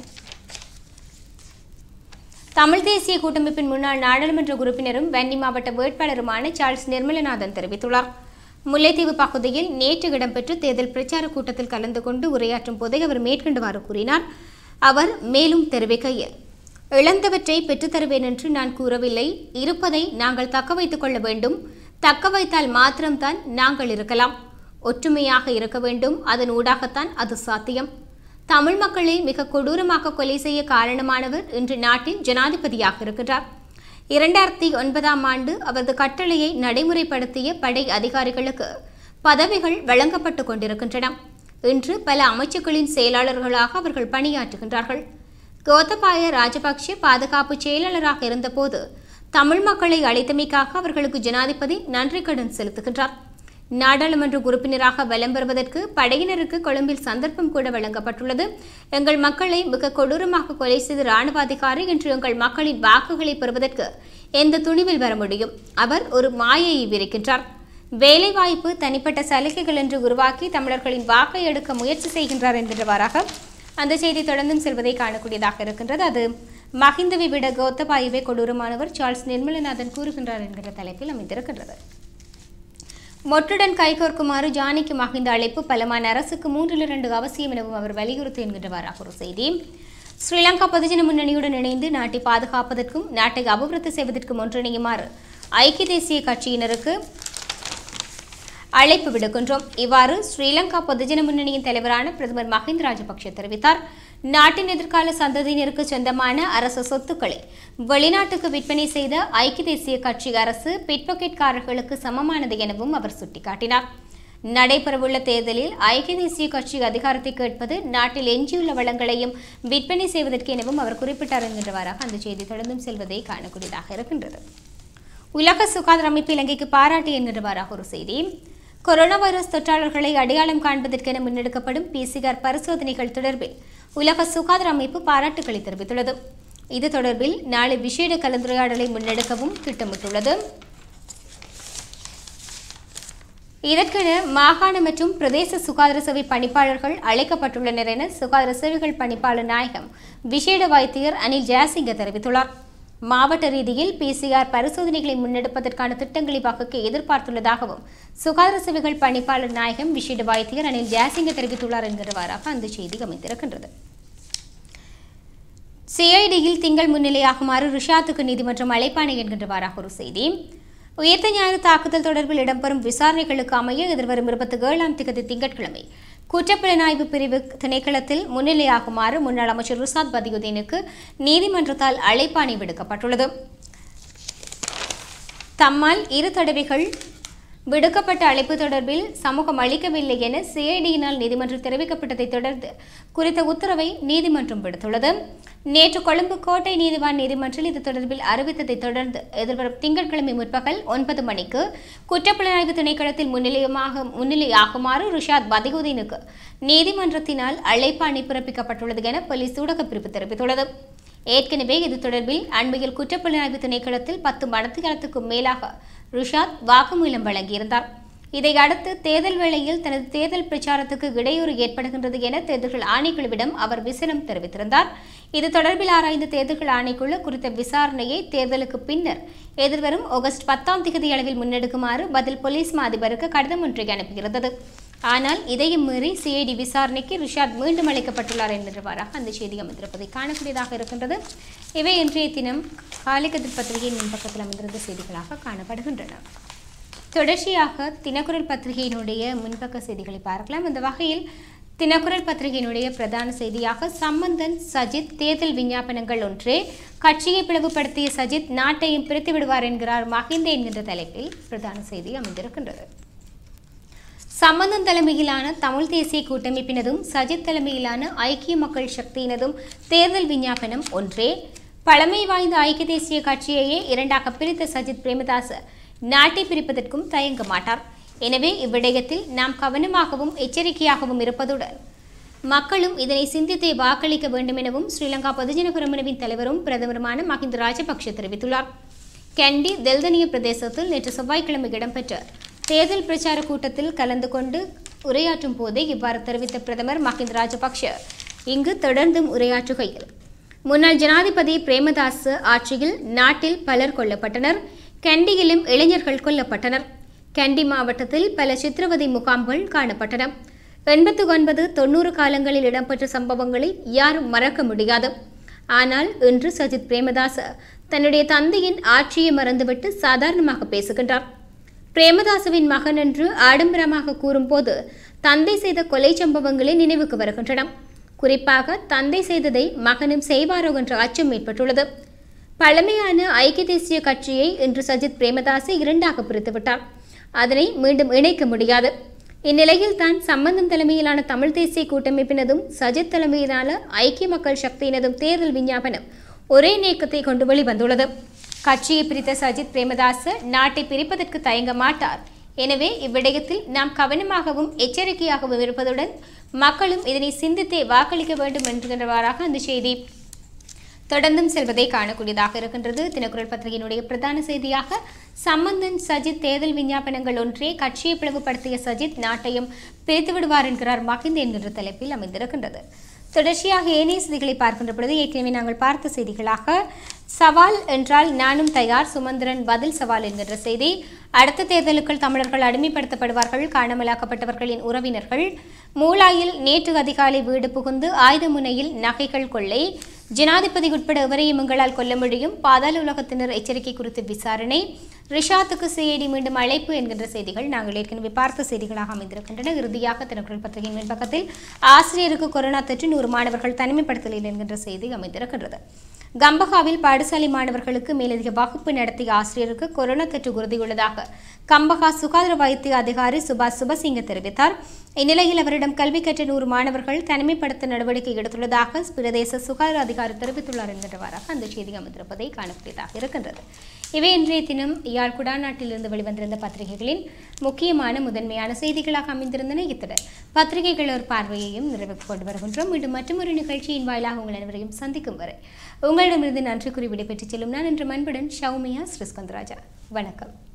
தமிழ் தேசிய கூட்டமைப்பின் முன்னாள் நாடாளுமன்ற உறுப்பினரும் வன்னி மாவட்ட வேட்பாளருமான சார்ல்ஸ் நிர்மலநாதன் தெரிவித்துள்ளார் முல்லைத்தீவு பகுதியில் நேற்று இடம்பெற்ற தேர்தல் பிரச்சார கூட்டத்தில் கலந்து கொண்டு உரையாற்றும் போதே அவர் மேற்கண்டவாறு கூறினார் அவர் மேலும் தெரிவிக்கையில் இழந்தவற்றை பெற்றுத்தருவேன் என்று நான் கூறவில்லை இருப்பதை நாங்கள் தக்க வைத்துக் கொள்ள வேண்டும் தக்க வைத்தால் மாத்திரம்தான் நாங்கள் இருக்கலாம் ஒற்றுமையாக இருக்க வேண்டும் அதன் ஊடாகத்தான் அது சாத்தியம் தமிழ் மக்களை மிக கொடூரமாக கொலை செய்ய காரணமானவர் இன்று நாட்டின் ஜனாதிபதியாக இருக்கிறார் இரண்டாயிரத்தி ஒன்பதாம் ஆண்டு அவரது கட்டளையை நடைமுறைப்படுத்திய படை அதிகாரிகளுக்கு பதவிகள் வழங்கப்பட்டு கொண்டிருக்கின்றன இன்று பல அமைச்சுக்களின் செயலாளர்களாக அவர்கள் பணியாற்றுகின்றார்கள் கோத்தபாய ராஜபக்ஷ பாதுகாப்பு செயலாளராக இருந்தபோது தமிழ் மக்களை அழைத்தமைக்காக அவர்களுக்கு ஜனாதிபதி நன்றி கடன் செலுத்துகின்றார் நாடாளுமன்ற உறுப்பினராக வலம் பெறுவதற்கு படையினருக்கு கொழும்பில் சந்தர்ப்பம் கூட வழங்கப்பட்டுள்ளது எங்கள் மக்களை மிக கொடூரமாக கொலை செய்த இராணுவ அதிகாரி இன்று எங்கள் மக்களின் வாக்குகளை பெறுவதற்கு எந்த துணிவில் வர முடியும் அவர் ஒரு மாயையை விரிக்கின்றார் வேலைவாய்ப்பு தனிப்பட்ட சலுகைகள் என்று உருவாக்கி தமிழர்களின் வாக்கை எடுக்க முயற்சி செய்கின்றார் என்கின்றவாறாக அந்த செய்தி தொடர்ந்தும் செல்வதை காணக்கூடியதாக இருக்கின்றது அது மஹிந்தவை விட கோத்தபாயுவே கொடூரமானவர் சார்ல்ஸ் நிர்மலநாதன் கூறுகின்றார் என்கிற தலைப்பில் அமைந்திருக்கின்றது மொட்டுடன் கைகோர்க்குமாறு ஜானிக்கு மகிந்த அழைப்பு பலமான அரசுக்கு மூன்றில் இரண்டு அவசியம் எனவும் அவர் வலியுறுத்தி என்கின்றவாறாக ஒரு செய்தி ஸ்ரீலங்கா பொதுஜன முன்னணியுடன் இணைந்து நாட்டை பாதுகாப்பதற்கும் நாட்டை அபிவிருத்தி செய்வதற்கும் ஒன்றிணையுமாறு ஐக்கிய தேசிய கட்சியினருக்கு அழைப்பு விடுக்கின்றோம் இவ்வாறு ஸ்ரீலங்கா பொதுஜன முன்னணியின் தலைவரான பிரதமர் மஹிந்த ராஜபக்ஷ தெரிவித்தார் நாட்டின் எதிர்கால சந்ததியினருக்கு சொந்தமான அரசு சொத்துக்களை வெளிநாட்டுக்கு விற்பனை செய்த ஐக்கிய தேசிய கட்சி அரசு பிட்பாக்கெட்காரர்களுக்கு சமமானது எனவும் அவர் சுட்டிக்காட்டினார் நடைபெறவுள்ள தேர்தலில் ஐக்கிய தேசிய கட்சி அதிகாரத்தை கேட்பது நாட்டில் எஞ்சியுள்ள வளங்களையும் விற்பனை செய்வதற்கு எனவும் அவர் குறிப்பிட்டார் என்கின்றவாறாக அந்த செய்தி தொடர்ந்தும் செல்வதை காணக்கூடியதாக இருக்கின்றது உலக சுகாதார அமைப்பு இலங்கைக்கு பாராட்டு என்கின்றவாறாக ஒரு செய்தி கொரோனா வைரஸ் தொற்றாளர்களை அடையாளம் காண்பதற்கென முன்னெடுக்கப்படும் பிசிஆர் பரிசோதனைகள் தொடர்பில் உலக சுகாதார அமைப்பு பாராட்டுகளை தெரிவித்துள்ளது இது தொடர்பில் நாளை விசேட கலந்துரையாடலை முன்னெடுக்கவும் திட்டமிட்டுள்ளது இதற்கென மாகாண மற்றும் பிரதேச சுகாதார சேவை பணிப்பாளர்கள் அழைக்கப்பட்டுள்ளனர் என சுகாதார சேவைகள் பணிப்பாளர் நாயகம் விசேட வைத்தியர் அனில் ஜெயசிங்க தெரிவித்துள்ளார் மாவட்ட ரீதியில் பிசிஆர் பரிசோதனைகளை முன்னெடுப்பதற்கான திட்டங்களை வகுக்க எதிர்பார்த்துள்ளதாகவும் சுகாதார சேவைகள் பணிப்பாளர் நாயகம் விசேட வைத்தியர் அனில் ஜெயசிங்க தெரிவித்துள்ளார் என்கிறவாறாக அந்த செய்தி அமைந்திருக்கின்றது சிஐடியில் திங்கள் முன்னிலையாகுமாறு ரிஷாத்துக்கு நீதிமன்றம் அழைப்பானை என்கின்றவாறாக ஒரு செய்தி உயர்த்த ஞாயிறு தாக்குதல் தொடர்பில் இடம்பெறும் விசாரணைகளுக்கு அமைய எதிர்வரும் இருபத்தி ஏழாம் திகதி திங்கட்கிழமை குற்றப்புலனாய்வு பிரிவு திணைக்களத்தில் முன்னிலையாகுமாறு முன்னாள் அமைச்சர் ருசாத் பதியுதீனுக்கு நீதிமன்றத்தால் அழைப்பாணை விடுக்கப்பட்டுள்ளது தம்மால் இரு தடவைகள் விடுக்கப்பட்ட அழைப்பு தொடர்பில் சமூகம் அளிக்கவில்லை என சிஐடியினால் நீதிமன்றம் தெரிவிக்கப்பட்டதைத் தொடர்ந்து குறித்த உத்தரவை நீதிமன்றம் விடுத்துள்ளது நேற்று கொழும்பு கோட்டை நீதிவான் நீதிமன்றில் இது தொடர்பில் அறிவித்ததைத் தொடர்ந்து எதிர்வரும் திங்கட்கிழமை முற்பகல் ஒன்பது மணிக்கு குற்றப்புலனாய்வு திணைக்களத்தில் முன்னிலையமாக முன்னிலையாகுமாறு ரிஷாத் பதிகுதீனுக்கு நீதிமன்றத்தினால் அழைப்பாணை பிறப்பிக்கப்பட்டுள்ளது என போலீஸ் ஊடகப் பிரிவு தெரிவித்துள்ளது ஏற்கனவே இது தொடர்பில் அண்மையில் குற்றப்புலனாய்வு திணைக்களத்தில் பத்து மடத்தியாலத்துக்கும் மேலாக ருஷாத் வாக்குமூலம் வழங்கியிருந்தார் இதையடுத்து தேர்தல் வேளையில் தனது தேர்தல் பிரச்சாரத்துக்கு இடையூறு ஏற்படுகின்றது என தேர்தல்கள் ஆணைக்குழுவிடம் அவர் விசனம் தெரிவித்திருந்தார் இது தொடர்பில் ஆராய்ந்த தேர்தல்கள் ஆணைக்குழு குறித்த விசாரணையை தேர்தலுக்கு பின்னர் எதிர்வரும் ஆகஸ்ட் பத்தாம் தேதி அளவில் முன்னெடுக்குமாறு பதில் போலீஸ் மா அதிபருக்கு கடிதம் ஒன்றை அனுப்பியிருந்தது ஆனால் இதையும் மீறி சிஐடி விசாரணைக்கு ரிஷாத் மீண்டும் அழைக்கப்பட்டுள்ளார் என்றவாறாக அந்த செய்தி அமைந்திருப்பதை காணக்கூடியதாக இருக்கின்றது இவை இன்றைய தினம் காலிகதிர் பத்திரிகையின் முன்பக்கத்தில் அமைந்திருந்த செய்திகளாக காணப்படுகின்றன தொடர்ச்சியாக தினக்குரல் பத்திரிகையினுடைய முன்பக்க செய்திகளை பார்க்கலாம் இந்த வகையில் தினக்குரல் பத்திரிகையினுடைய பிரதான செய்தியாக சம்பந்தன் சஜித் தேர்தல் விஞ்ஞாபனங்கள் ஒன்றே கட்சியை பிளவுபடுத்திய சஜித் நாட்டையும் பிரித்து விடுவார் என்கிறார் மஹிந்த என்கின்ற தலைப்பில் பிரதான செய்தி அமைந்திருக்கின்றது சம்பந்தன் தலைமையிலான தமிழ் தேசிய கூட்டமைப்பினதும் சஜித் தலைமையிலான ஐக்கிய மக்கள் சக்தியினதும் தேர்தல் விஞ்ஞாபனம் ஒன்றே பழமை வாய்ந்த ஐக்கிய தேசிய கட்சியையே இரண்டாக பிரித்த சஜித் பிரேமதாச நாட்டை பிரிப்பதற்கும் தயங்க மாட்டார் எனவே இவ்விடயத்தில் நாம் கவனமாகவும் எச்சரிக்கையாகவும் இருப்பதுடன் மக்களும் இதனை சிந்தித்தே வாக்களிக்க வேண்டும் எனவும் ஸ்ரீலங்கா பொதுஜன பெரமுனவின் தலைவரும் பிரதமருமான மஹிந்த ராஜபக்ஷ தெரிவித்துள்ளார் கண்டி தெல்தனிய பிரதேசத்தில் நேற்று செவ்வாய்க்கிழமை இடம்பெற்ற தேர்தல் பிரச்சார கூட்டத்தில் கலந்து கொண்டு உரையாற்றும் போதே இவ்வாறு தெரிவித்த பிரதமர் மஹிந்த ராஜபக்ஷ இங்கு தொடர்ந்தும் உரையாற்றுகையில் முன்னாள் ஜனாதிபதி பிரேமதாஸ் ஆட்சியில் நாட்டில் பலர் கொல்லப்பட்டனர் கண்டியிலும் இளைஞர்கள் கொல்லப்பட்டனர் கண்டி மாவட்டத்தில் பல சித்திரவதை முகாம்கள் காணப்பட்டன எண்பத்து ஒன்பது தொண்ணூறு காலங்களில் இடம்பெற்ற சம்பவங்களை யாரும் மறக்க முடியாது ஆனால் இன்று சஜித் பிரேமதாஸ் தன்னுடைய தந்தையின் ஆட்சியை மறந்துவிட்டு சாதாரணமாக பேசுகின்றார் பிரேமதாசவின் மகன் என்று ஆடம்பரமாக கூறும்போது தந்தை செய்த கொலை சம்பவங்களே நினைவுக்கு வருகின்றன குறிப்பாக தந்தை செய்ததை மகனும் செய்வாரோ என்ற அச்சம் ஏற்பட்டுள்ளது பழமையான ஐக்கிய தேசிய கட்சியை இன்று சஜித் பிரேமதாசை இரண்டாக பிரித்துவிட்டார் அதனை மீண்டும் இணைக்க முடியாது இந்நிலையில் தான் சம்பந்தம் தலைமையிலான தமிழ் தேசிய கூட்டமைப்பினதும் சஜித் தலைமையிலான ஐக்கிய மக்கள் சக்தியினதும் தேர்தல் விஞ்ஞாபனம் ஒரே நீக்கத்தை கொண்டு வெளிவந்துள்ளது கட்சியை பிரித்த சஜித் பிரேமதாச நாட்டை பிரிப்பதற்கு தயங்க மாட்டார் எனவே இவ்விடயத்தில் நாம் கவனமாகவும் எச்சரிக்கையாகவும் இருப்பதுடன் மக்களும் இதனை சிந்தித்தே வாக்களிக்க வேண்டும் என்கின்றவாறாக அந்த செய்தி தொடர்ந்தும் செல்வதை காணக்கூடியதாக இருக்கின்றது தினக்குரல் பத்திரிகையினுடைய பிரதான செய்தியாக சம்பந்தன் சஜித் தேர்தல் விஞ்ஞாபனங்கள் ஒன்றே கட்சியை பிளவுபடுத்திய சஜித் நாட்டையும் பிரித்து விடுவார் என்கிறார் மகிந்த என்கின்ற தலைப்பில் அமைந்திருக்கின்றது தொடர்ச்சியாக ஏனைய செய்திகளை பார்க்கின்ற பொழுது ஏற்கனவே நாங்கள் பார்த்த செய்திகளாக சவால் என்றால் நானும் தயார் சுமந்திரன் பதில் சவால் என்கின்ற செய்தி அடுத்த தேர்தலுக்குள் தமிழர்கள் அடிமைப்படுத்தப்படுவார்கள் காணாமலாக்கப்பட்டவர்களின் உறவினர்கள் மூலாயில் நேற்று அதிகாலை வீடு புகுந்து ஆயுத முனையில் நகைகள் கொள்ளை ஜனாதிபதி உட்பட எவரையும் எங்களால் கொல்ல முடியும் பாதாள உலகத்தினர் எச்சரிக்கை குறித்து விசாரணை ரிஷாத்துக்கு சிஐடி மீண்டும் அழைப்பு என்கின்ற செய்திகள் நாங்கள் ஏற்கனவே பார்த்த செய்திகளாக அமைந்திருக்கின்றன இறுதியாக தினக்குரல் பத்திரிகையின் மேற்பக்கத்தில் ஆசிரியருக்கு கொரோனா தொற்று நூறு மாணவர்கள் தனிமைப்படுத்தலில் என்கின்ற செய்தி அமைந்திருக்கின்றது கம்பகாவில் பாடசாலை மாணவர்களுக்கு மேலதிக வகுப்பு நடத்திய ஆசிரியருக்கு கொரோனா தொற்று உறுதியுள்ளதாக கம்பகா சுகாதார வைத்திய அதிகாரி சுபாஷ் சுபசிங்க தெரிவித்தார் இந்நிலையில் அவரிடம் கல்வி கற்ற நூறு மாணவர்கள் தனிமைப்படுத்த நடவடிக்கை எடுத்துள்ளதாக பிரதேச சுகாதார அதிகாரி தெரிவித்துள்ளார் என்கின்றவாறாக அந்த செய்தி அமைந்திருப்பதை காணக்கூடியதாக இருக்கின்றது இவை இன்றைய தினம் யாழ் குடாநாட்டிலிருந்து வெளிவந்திருந்த பத்திரிகைகளின் முக்கியமான முதன்மையான செய்திகளாக அமைந்திருந்தன இத்துடன் பத்திரிகைகள் ஒரு பார்வையையும் நிறைவுக்கு கொண்டு வருகின்றோம் மீண்டும் மற்றொரு நிகழ்ச்சியின் வாயிலாக உங்கள் அனைவரையும் சந்திக்கும் வரை உங்களிடமிருந்து நன்றி கூறி விடைபெற்றுச் செல்லும் நான் இன்று மண்புடன் ஷவுமியா ஸ்ரீஸ்கந்தராஜா வணக்கம்